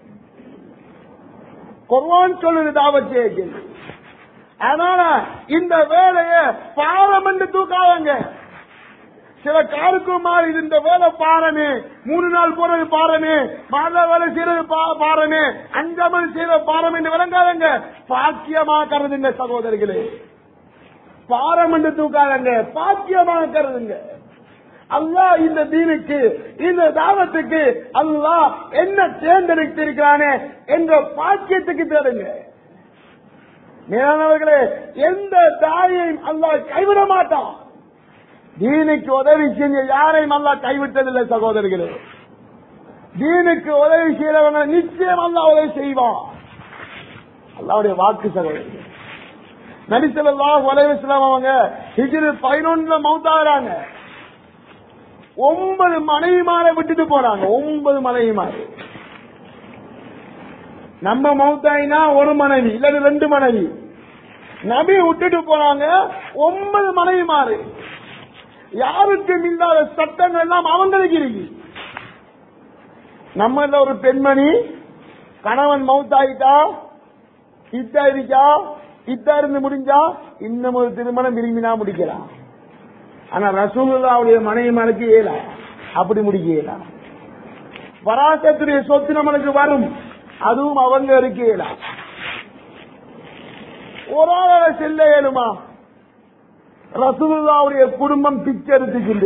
குர்ஆன் சொல்லுது தாவத் செய்ய சொல்லி அதனால இந்த வேலைய பாரம் என்று தூக்காதங்க சில காருக்கு மாறி இந்த வேலை பாருன்னு மூணு நாள் போறது பாருன்னு மாத வேலை செய்யறது பா- பாருன்னு அஞ்சாமல் செய்யறது பாரம் என்று விளங்காதங்க பாக்கியமாக்கிறதுங்க சகோதரிகளே பாரம் என்று தூக்காதங்க பாக்கியமாக்கிறதுங்க அல்லாஹ் இந்த தீனுக்கு இந்த தாவத்துக்கு அல்லாஹ் என்ன தேர்ந்தெடுத்திருக்கிறானே என்ற பாக்கியத்துக்கு தேடுங்க மேலானவர்களே எந்த தாயையும் அல்லாஹ் கைவிட மாட்டான் தீனுக்கு உதவி செஞ்ச யாரையும் அல்லாஹ் கைவிட்டதில்லை சகோதரர்களே தீனுக்கு உதவி செய்யறவங்க நிச்சயம் அல்லாஹ் உதவி செய்வான் அல்லாவுடைய வாக்கு சகோதரர்கள் நடித்தலாம் உலகம் அவங்க ஹிஜ்ரு பதினொன்றுல மௌத்தாகிறாங்க ஒன்பது மனைவிமாரை விட்டுட்டு போறாங்க ஒன்பது மனைவிமாறு நம்ம மௌத்தாயினா ஒரு மனைவி இல்லது ரெண்டு மனைவி நபி விட்டுட்டு போறாங்க ஒன்பது மனைவிமாறு யாருக்கும் இல்லாத சட்டங்கள் எல்லாம் அவங்களுக்கு இருக்கு நம்ம ஒரு பெண்மணி கணவன் மௌத்தாயிட்டா இத்தா இருக்கா இத்தா இருந்து முடிஞ்சா இன்னும் ஒரு திருமணம் விரும்பினா முடிக்கலாம் ஆனா ரசூலுல்லாவுடைய மனைவிமாருக்கு ஏலா அப்படி முடிக்க இயலா பராசத்துடைய சொத்து நம்மளுக்கு வரும் அதுவும் அவங்க இருக்கு இயலா ஒரு ஆள செல்ல இயலுமா ரசூலுல்லாவுடைய குடும்பம் பிச்சை எடுத்துக்கிண்டு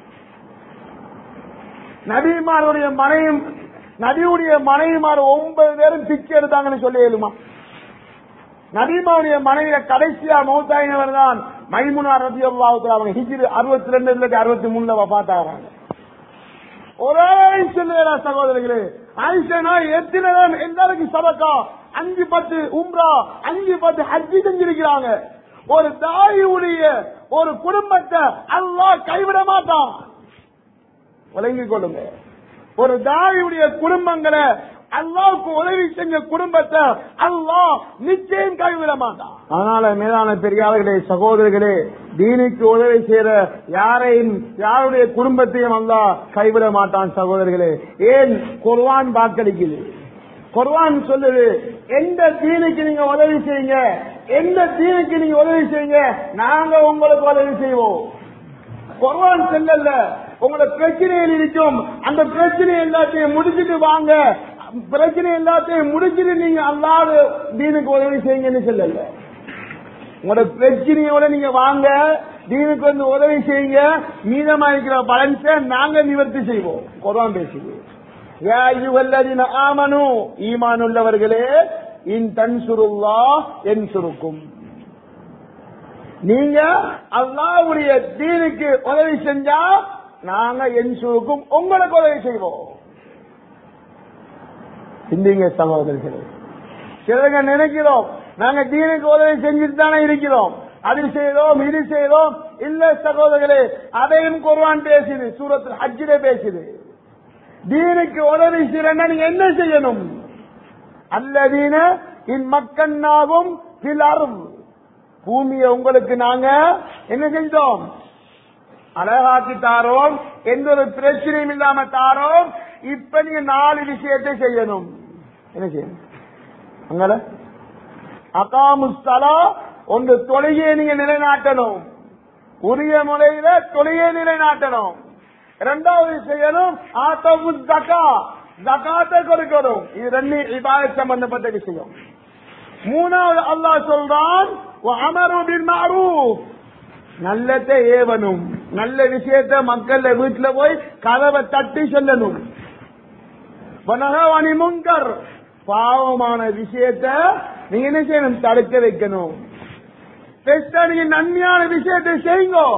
நபிமாருடைய மனைவி நபியுடைய மனைவிமார் ஒன்பது பேரும் பிச்சை எடுத்தாங்கன்னு சொல்ல இயலுமா நபிமாவுடைய மனைவிய கடைசியா மௌத்தாயினவர் தான் மைமுனா ரதி அவங்க ஹிஜ்ரி அறுபத்தி ரெண்டு இல்லாட்டி அறுபத்தி மூணுல வபாத்தாகிறாங்க ஒரே சொல்லுறா சகோதரர்களே ஆயிஷனா எத்தனை பேர் எல்லாருக்கும் சபக்கா அஞ்சு பத்து உம்ரா அஞ்சு பத்து ஹஜ்ஜி செஞ்சிருக்கிறாங்க ஒரு தாயுடைய ஒரு குடும்பத்தை அல்லாஹ் கைவிட மாட்டான் விளங்கிக் கொள்ளுங்க ஒரு தாயுடைய குடும்பங்களை அல்லாவுக்கு உதவி செஞ்ச குடும்பத்தை அல்லாஹ் நிச்சயம் கைவிட மாட்டான் அதனால மேலான பெரியார்களே சகோதரர்களே தீனுக்கு உதவி செய்யற யாரையும் யாருடைய குடும்பத்தையும் அல்லாஹ் கைவிட மாட்டான் சகோதரர்களே ஏன் குர்வான் வாக்களிக்குது குர்வான் சொல்லுது எந்த தீனுக்கு நீங்க உதவி செய்யுங்க எந்த தீனுக்கு நீங்க உதவி செய்யுங்க நாங்க உங்களுக்கு உதவி செய்வோம் குர்வான் செல்லல உங்களோட பிரச்சனையில் இருக்கும் அந்த பிரச்சனை எல்லாத்தையும் முடிச்சிட்டு வாங்க பிரச்சனை எல்லாத்தையும் முடிச்சிட்டு நீங்க அல்லாத தீனுக்கு உதவி செய்யுங்கன்னு சொல்லல உங்களோட பிரச்சனையோட நீங்க வாங்க தீனுக்கு வந்து உதவி செய்யுங்க மீதமா இருக்கிற பலன்ஸை நாங்க நிவர்த்தி செய்வோம் குர்ஆன் பேசுது யா அய்யுஹல்லதீன ஆமனு ஈமான் உள்ளவர்களே இன் தன்சுருல்லாஹ் என்சுருக்கும் நீங்க அல்லாவுடைய தீனுக்கு உதவி செஞ்சா நாங்க என்சுருக்கும் உங்களுக்கு உதவி செய்வோம் சிந்திங்க சகோதரர்களே சிலங்க நினைக்கிறோம் நாங்க தீனுக்கு உதவி செஞ்சுட்டு தானே இருக்கிறோம் அது செய்தோம் இது செய்தோம் இல்ல சகோதரர்களே அதையும் குர்ஆன் பேசுது சூரத்தில் ஹஜ்ஜிலே பேசுது தீனுக்கு உதவி செய்யறா நீங்க என்ன செய்யணும் அல்லதீன இன் மக்கன்னாகும் சிலரும் பூமியை உங்களுக்கு நாங்க என்ன செஞ்சோம் அழகாக்கி தாரோம் எந்த ஒரு பிரச்சனையும் இல்லாம தாரோம் இப்ப நீங்க நாலு விஷயத்தை செய்யணும் என்ன செய்யணும் அங்கல அகாமுஸ்தலா ஒன்று தொழுகையை நீங்க நிலைநாட்டணும் உரிய முறையில தொழுகையை நிலைநாட்டணும் இரண்டாவது செய்யணும் ஆத்தவு ஜக்கா ஜக்காத்தை கொடுக்கணும் இது ரெண்டு இபாதத் சம்பந்தப்பட்ட விஷயம் மூணாவது அல்லாஹ் சொல்றான் அமரு பின் மஅரூஃப் நல்லத்தை ஏவனும் நல்ல விஷயத்த மக்கள் வீட்டுல போய் கதவை தட்டி சொல்லணும் வனகவனி முங்கர் பாவமான விஷயத்த நீங்க என்ன செய்யணும் தடுக்க வைக்கணும் பெஸ்டா நீங்க நன்மையான விஷயத்தை செய்யுங்க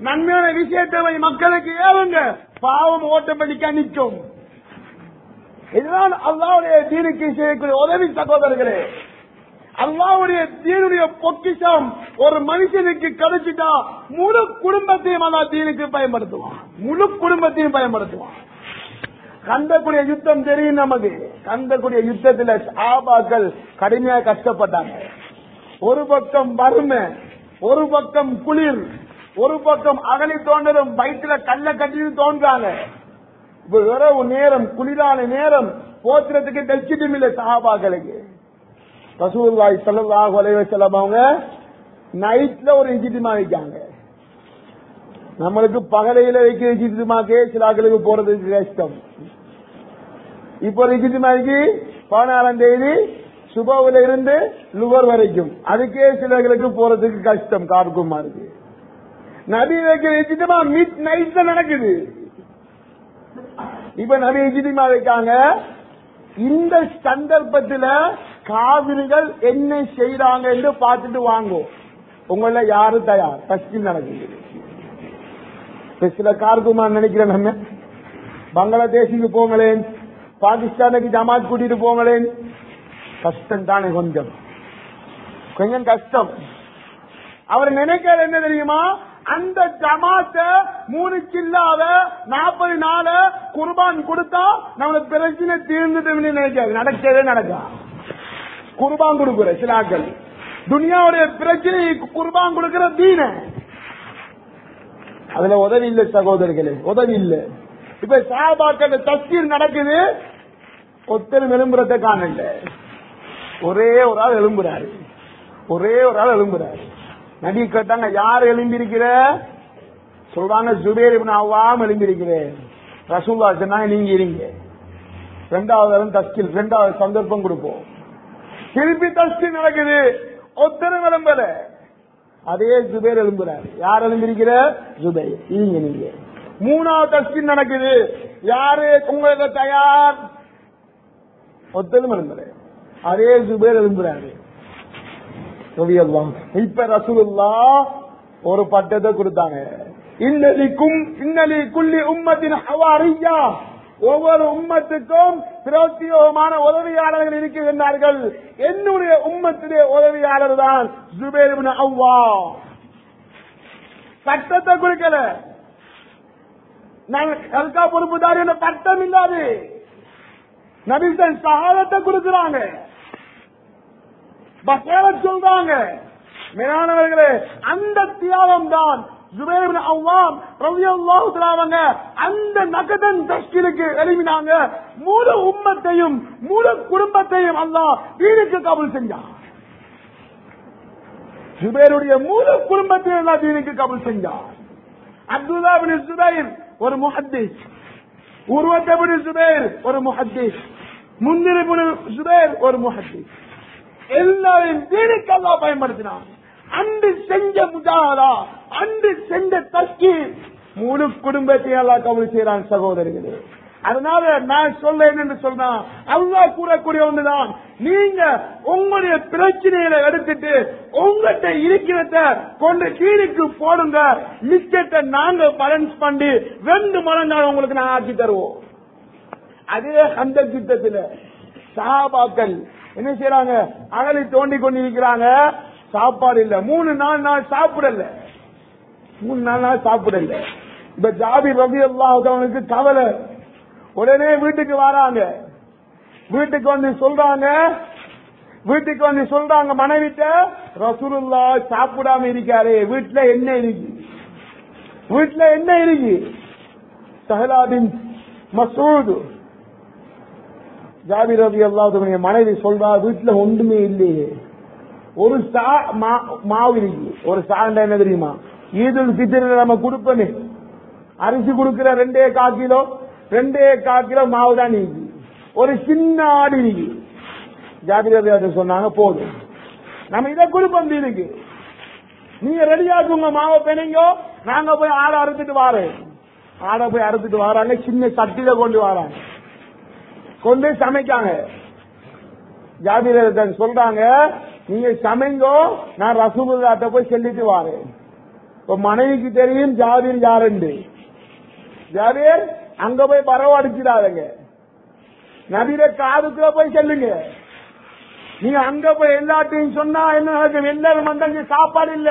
நன்மையான விஷயத்தை போய் மக்களுக்கு ஏவுங்க பாவம் ஓட்டப்படிக்க நிற்கும் இதுதான் அல்லாவுடைய தீனுக்கு செய்யக்கூடிய உதவி சகோதரர்களே அல்லாவுடைய தீனுடைய பொக்கிஷம் ஒரு மனுஷனுக்கு கிடைச்சிட்டா முழு குடும்பத்தையும் அல்லா தீனுக்கு பயன்படுத்துவான் முழு குடும்பத்தையும் பயன்படுத்துவான் கந்தக்கூடிய யுத்தம் தெரியும் நமக்கு கந்தக்கூடிய யுத்தத்துல சாபாக்கள் கடுமையா கஷ்டப்பட்டாங்க ஒரு பக்கம் வறுமை ஒரு பக்கம் குளிர் ஒரு பக்கம் அகலி தோன்றதும் வயிற்றுல கல்ல கட்டி தோன்றாங்க இப்ப இரவு நேரம் குளிரான நேரம் போத்துறதுக்கு டச்சிட்டும் இல்லை சஹாபாக்களுக்கு ரசூல்லாய் சல்லாஹ் அலைவசலம் அவங்க நைட்ல ஒரு இஜிட்டிமா வைக்காங்க நம்மளுக்கு பகலையில வைக்கிற இஜிட்டிமாக்கே சிலாக்களுக்கு போறதுக்கு கஷ்டம் இப்போ இஜிட்டிமாக்கு பதினாறாம் தேதி சுபவுல இருந்து லுவர் வரைக்கும் அதுக்கே சிலர்களுக்கு போறதுக்கு கஷ்டம் கார்குமா இருக்கு நபி வைக்கிற இஜிட்டிமா மிட் நைட்ல நடக்குது இப்ப நபி இஜிட்டிமா வைக்காங்க இந்த சந்தர்ப்பத்துல காவிரிகள் என்ன செய்யறாங்க என்று பார்த்துட்டு வாங்கும் உங்கள யாரு தயார் தஸ்கில் நடக்குது இப்ப சில கார்குமா நினைக்கிறேன் நம்ம பங்களாதேஷுக்கு போங்களேன் பாகிஸ்தானுக்கு ஜமாத் கூட்டிட்டு போங்களேன் கஷ்டம் தானே கொஞ்சம் கொஞ்சம் கஷ்டம் அவர் நினைக்கிறது என்ன தெரியுமா அந்த ஜமாத்த மூணு கில்லாத நாற்பது நாள குர்பான் கொடுத்தா நம்மளுக்கு பிரச்சனை தீர்ந்துட்டு நினைக்காது நடக்கவே நடக்கா குர்பான் கொடுக்கிற சிலாக்கள் துனியாவுடைய பிரச்சனை குர்பான் கொடுக்கிற தீன அதுல உதவி இல்லை சகோதரர்களே உதவி இல்லை இப்ப சாபாக்கள் தஸ்கீர் நடக்குது ஒத்தரும் எலும்புறத்தை காணல ஒரே ஒரு ஆள் எலும்புறாரு ஒரே ஒரு ஆள் எலும்புறாரு நபி கேட்டாங்க யார் எழும்பி இருக்கிற சொல்றாங்க ஜுபேர் இப்னு அவ்வாம் எழும்பி இருக்கிறேன் ரசூல்லா சொன்னாங்க நீங்க இருங்க ரெண்டாவது இடம் தஸ்கில் ரெண்டாவது சந்தர்ப்பம் கொடுப்போம் திருப்பி தஸ்கில் நடக்குது ஒத்தரும் விளம்பல அதே ஜுபேர் எழும்புறாரு யார் எழும்பிருக்கிற ஜுபேர் இருங்க நீங்க மூணாவது தஸ்கில் நடக்குது யாரு உங்களுக்கு தயார் ஒத்தரும் எழும்பல அதே ஜுபேர் எழும்புறாரு இப்ப ரசூலுல்லா ஒரு பட்டத்தை கொடுத்தாங்க இன்னலிக்கும் இன்னலி குள்ளி உம்மத்தின் ஹவாரியா ஒவ்வொரு உம்மத்துக்கும் பிரத்யோகமான உதவியாளர்கள் இருக்கின்றார்கள் என்னுடைய உம்மத்துடைய உதவியாளர் தான் ஜுபேர் அவ்வா சட்டத்தை கொடுக்கல நான் கல்கா பொறுப்புதாரி என்ற பட்டம் இல்லாது நபிசன் சகாதத்தை கொடுக்கிறாங்க பக்கேல சொல்றாங்க மேலானவர்களே அந்த தியாகம் தான் ஜுபேர் அவ்வாம் ரவி அல்லாஹுலாவங்க அந்த நகதன் தஷ்கிலுக்கு எழுப்பினாங்க முழு உம்மத்தையும் முழு குடும்பத்தையும் அல்லாஹ் வீடுக்கு கபுல் செஞ்சான் ஜுபேருடைய முழு குடும்பத்தையும் அல்லா தீனுக்கு கபுல் செஞ்சான் அப்துல்லா பின் சுபைர் ஒரு முஹத்திஸ் உருவத்தை பின் சுபைர் ஒரு முஹத்திஸ் முந்திரி பின் சுபைர் ஒரு முஹத்திஸ் எல்லாரையும் தீனுக்கு அல்லா பயன்படுத்தினான் அன்று செஞ்ச முஜாரா அன்று செஞ்ச தஸ்கி முழு குடும்பத்தை அல்லா கவலை செய்யறான் சகோதரிகளே அதனால நான் சொல்ல என்னன்னு சொன்னா அல்லா கூறக்கூடிய ஒன்றுதான் நீங்க உங்களுடைய பிரச்சனைகளை எடுத்துட்டு உங்ககிட்ட இருக்கிறத கொண்டு கீழுக்கு போடுங்க மிச்சத்தை நாங்க பேலன்ஸ் பண்ணி ரெண்டு மடங்காக உங்களுக்கு நான் ஆக்கி தருவோம் அதே அந்த திட்டத்துல சஹாபாக்கள் என்ன செய்யறாங்க அகலி தோண்டி கொண்டிருக்கிறாங்க சாப்பாடு இல்ல மூணு நாலு நாள் சாப்பிடல மூணு நாலு நாள் சாப்பிடல இப்ப ஜாபி ரவி அல்லாஹனுக்கு கவலை உடனே வீட்டுக்கு வராங்க வீட்டுக்கு வந்து சொல்றாங்க வீட்டுக்கு வந்து சொல்றாங்க மனைவிட்ட ரசூலுல்லா சாப்பிடாம இருக்காரு வீட்டுல என்ன இருக்கு வீட்டுல என்ன இருக்கு சஹலாபின் மசூது ஜாபி ரவி அல்லாஹுடைய மனைவி சொல்றா வீட்டுல ஒன்றுமே இல்லையே ஒரு சா மா- மாவு இருக்கு ஒரு சாண்டா என்ன தெரியுமா ஈதுல் பித்திரில நம்ம கொடுப்போமே அரிசி கொடுக்கிற ரெண்டே கா கிலோ ரெண்டே கா கிலோ மாவு தான் இருக்கு ஒரு சின்ன ஆடு இருக்கு ஜாகிரதை சொன்னாங்க போதும் நம்ம இதை கொடுப்போம் இருக்கு நீங்க ரெடியாக்குங்க மாவை பெணைங்கோ நாங்க போய் ஆடை அறுத்துட்டு வாரேன் ஆடை போய் அறுத்துட்டு வராங்க சின்ன சட்டில கொண்டு வராங்க கொண்டு சமைக்காங்க ஜாபிரதன் சொல்றாங்க நீங்க சமைங்கோ நான் ரசகுல்லாட்ட போய் சொல்லிட்டு வாரேன் இப்ப மனைவிக்கு தெரியும் ஜாபீர் யாருண்டு ஜாபீர் அங்க போய் பரவ அடிச்சிடாதங்க நபிர காதுக்குள்ள போய் சொல்லுங்க நீங்க அங்க போய் எல்லாத்தையும் சொன்னா என்ன நடக்கும் எல்லாரும் வந்தாங்க சாப்பாடு இல்ல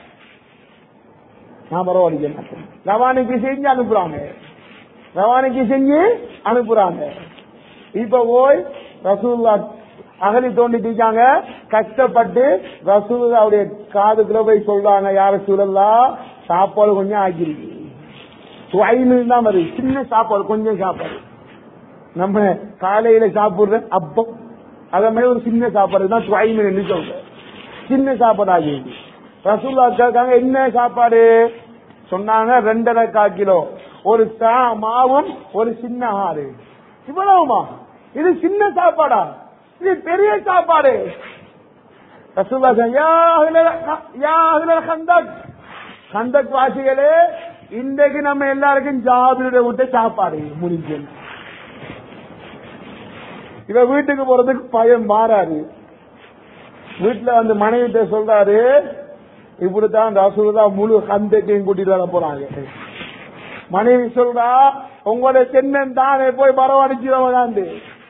நான் பரவாயில்ல மாட்டேன் ரவானிக்கு செஞ்சு அனுப்புறாங்க ரவானிக்கு செஞ்சு அனுப்புறாங்க இப்ப போய் ரசூல்லா அகலி தோண்டிட்டு இருக்காங்க கஷ்டப்பட்டு ரசூல்லாவுடைய காதுக்குள்ள போய் சொல்றாங்க யார சூழல்லா சாப்பாடு கொஞ்சம் ஆக்கிருக்கு ஐநூறு தான் வருது சின்ன சாப்பாடு கொஞ்சம் சாப்பாடு நம்ம காலையில சாப்பிடுற அப்பம் அத மாதிரி ஒரு சின்ன சாப்பாடு தான் துவைமீன் சொல்றேன் சின்ன சாப்பாடு ஆகிடுது ரசூல்லா கேட்காங்க என்ன சாப்பாடு சொன்னாங்க ரெண்டரை கால் கிலோ ஒரு சா- மாவும் ஒரு சின்ன ஆறு இவ்வளவுமா இது சின்ன சாப்பாடா இது பெரிய சாப்பாடு ரசூல்லா சொன்னாங்க, யா அஹ்லல்- யா அஹ்லல் கந்தக் கந்தக் வாசிகளே இன்றைக்கு நம்ம எல்லாருக்கும் ஜாபிர விட்ட சாப்பாடு முடிஞ்சு இவ வீட்டுக்கு போறதுக்கு பயம் மாறாது வீட்டுல வந்து மனைவிட்ட சொல்றாரு இப்படித்தான் ரசூலுதா முழு கந்தைக்கையும் கூட்டிட்டு வர போறாங்க மனைவி சொல்றா உங்களோட தென்னன் தானே போய் பரவடிச்சுதான்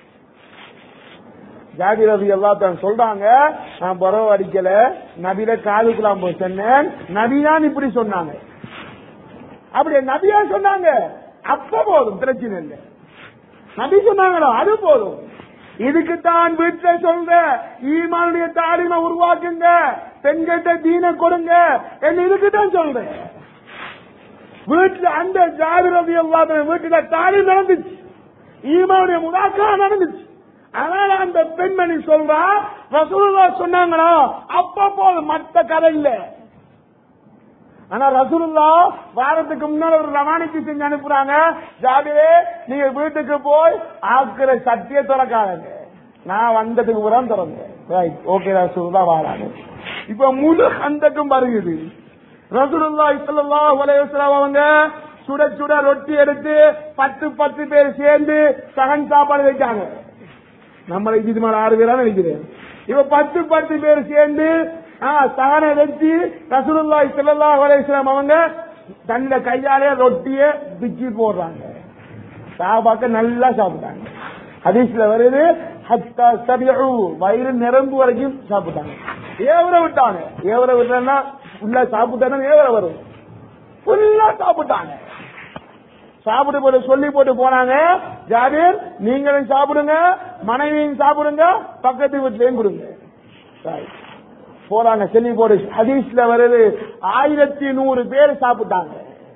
ஜாதி ரவி எல்லாத்தையும் சொல்றாங்க நான் பரவ அடிக்கல நபியில காதுக்குலாம் போய் சொன்னேன் நபிதான் இப்படி சொன்னாங்க அப்படி நபியா சொன்னாங்க அப்ப போதும் பிரச்சனை இல்லை நபி சொன்னாங்களோ அது போதும் இதுக்கு தான் வீட்டுல சொல்ற ஈமானுடைய தாலிமை உருவாக்குங்க பெண்கிட்ட தீன கொடுங்க என்ன இதுக்கு தான் சொல்றேன் வீட்டுல அந்த ஜாதிரதி எல்லாம் வீட்டுல தாலி நடந்துச்சு ஈமானுடைய முதாக்கா நடந்துச்சு அதனால அந்த பெண்மணி சொல்றா ரசூலுல்லா சொன்னாங்களோ அப்ப போதும் மத்த கதை இல்லை ஆனா ரசூலுல்லா வாரத்துக்கு முன்னால ஒரு ரவானிக்கு செஞ்சு அனுப்புறாங்க ஜாபிரே நீங்க வீட்டுக்கு போய் ஆக்குற சட்டிய திறக்காதங்க நான் வந்ததுக்கு புறம் திறங்க ரைட் ஓகே ரசூலுல்லா வாராங்க இப்ப முழு அந்தக்கும் வருகுது ரசூலுல்லா ஸல்லல்லாஹு அலைஹி வஸல்லம் அவங்க சுட சுட ரொட்டி எடுத்து பத்து பத்து பேர் சேர்ந்து சகன் சாப்பாடு வைக்காங்க நம்மளை இது மேல ஆறு பேரா நினைக்கிறேன் இப்ப பத்து பத்து பேர் சேர்ந்து சகனை வச்சு ரசூலுல்லாஹி ஸல்லல்லாஹு அலைஹி வஸல்லம் அவங்க தன்ன கையாலே ரொட்டிய பிச்சு போடுறாங்க சாபாக்க நல்லா சாப்பிட்டாங்க ஹதீஸ்ல வருது ஹத்தா சபியு வயிறு நிரம்பு வரைக்கும் சாப்பிட்டாங்க ஏவர விட்டாங்க ஏவர விட்டா உள்ள சாப்பிட்டா ஏவர வரும் ஃபுல்லா சாப்பிட்டாங்க சாப்பிட்டு போட்டு சொல்லி போட்டு போனாங்க ஜாபீர் நீங்களும் சாப்பிடுங்க மனைவியும் சாப்பிடுங்க பக்கத்து வீட்லயும் கொடுங்க Right. போறாங்க சொல்லி போட்டு ஹதீஸ்ல வருது ஆயிரத்தி நூறு பேர் சாப்பிட்டாங்க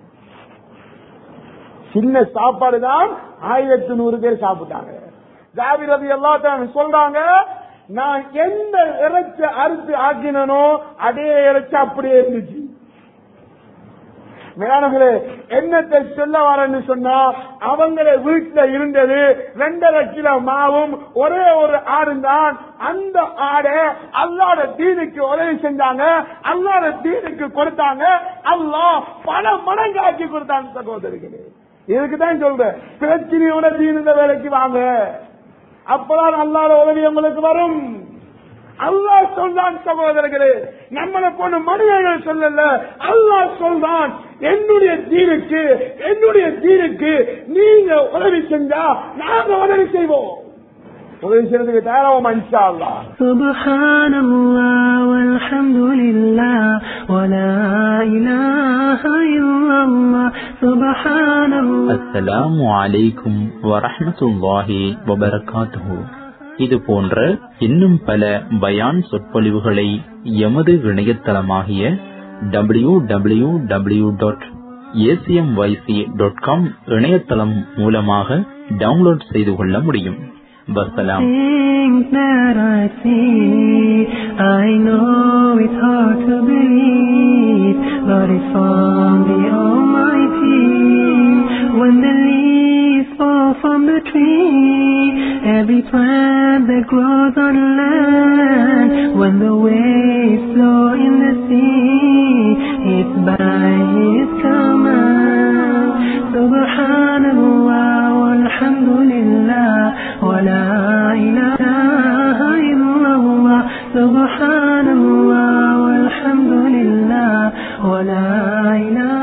சின்ன சாப்பாடு தான் ஆயிரத்தி நூறு பேர் சாப்பிட்டாங்க ஜாபீர் ரதி எல்லாத்தையும் சொல்றாங்க நான் எந்த இறைச்சி அறுத்து ஆக்கினனோ அதே இறைச்சி அப்படியே இருந்துச்சு மேலானவர்களே என்னத்தை சொல்ல வரேன்னு சொன்னா அவங்கள வீட்டுல இருந்தது ரெண்டரை கிலோ மாவும் ஒரே ஒரு ஆடும் தான் அந்த ஆடை அல்லாட தீனுக்கு உதவி செஞ்சாங்க அல்லாட தீனுக்கு கொடுத்தாங்க அல்லாஹ் பல மடங்கு ஆக்கி கொடுத்தாங்க சகோதரிகளே இதுக்கு தான் சொல்றேன் பிரச்சனையோட தீனுங்க வேலைக்கு வாங்க அப்பதான் அல்லாத உதவி உங்களுக்கு வரும் அல்லாஹ் சொல்றான் சகோதரர்களே நம்மளை போன மனிதர்கள் சொல்லல அல்லாஹ் சொல்றான் என்னுடைய தீனுக்கு என்னுடைய தீனுக்கு நீங்க உதவி செஞ்சா நாங்க உதவி செய்வோம் உதவி செய்யறதுக்கு தயாராகும் இன்ஷா அல்லாஹ் سبحان الله والحمد لله ولا إله إلا الله سبحان الله அஸ்ஸலாமு அலைக்கும் வரஹ்மத்துல்லாஹி வபரகாத்துஹு இது போன்ற இன்னும் பல பயான் சொற்பொழிவுகளை எமது இணையதளமாகிய W W W dot ACMYC dot com இணையதளம் மூலமாக டவுன்லோட் செய்து கொள்ள முடியும் வசலாம் Things that I see, I know it's hard to believe, but it's from the Almighty. When the leaves fall from the tree, every plant that grows on land, when the waves flow in the sea, it's by His command. Subhanallah, walhamdulillah, wa la ilaha illallah. Subhanallah, walhamdulillah, ولا إله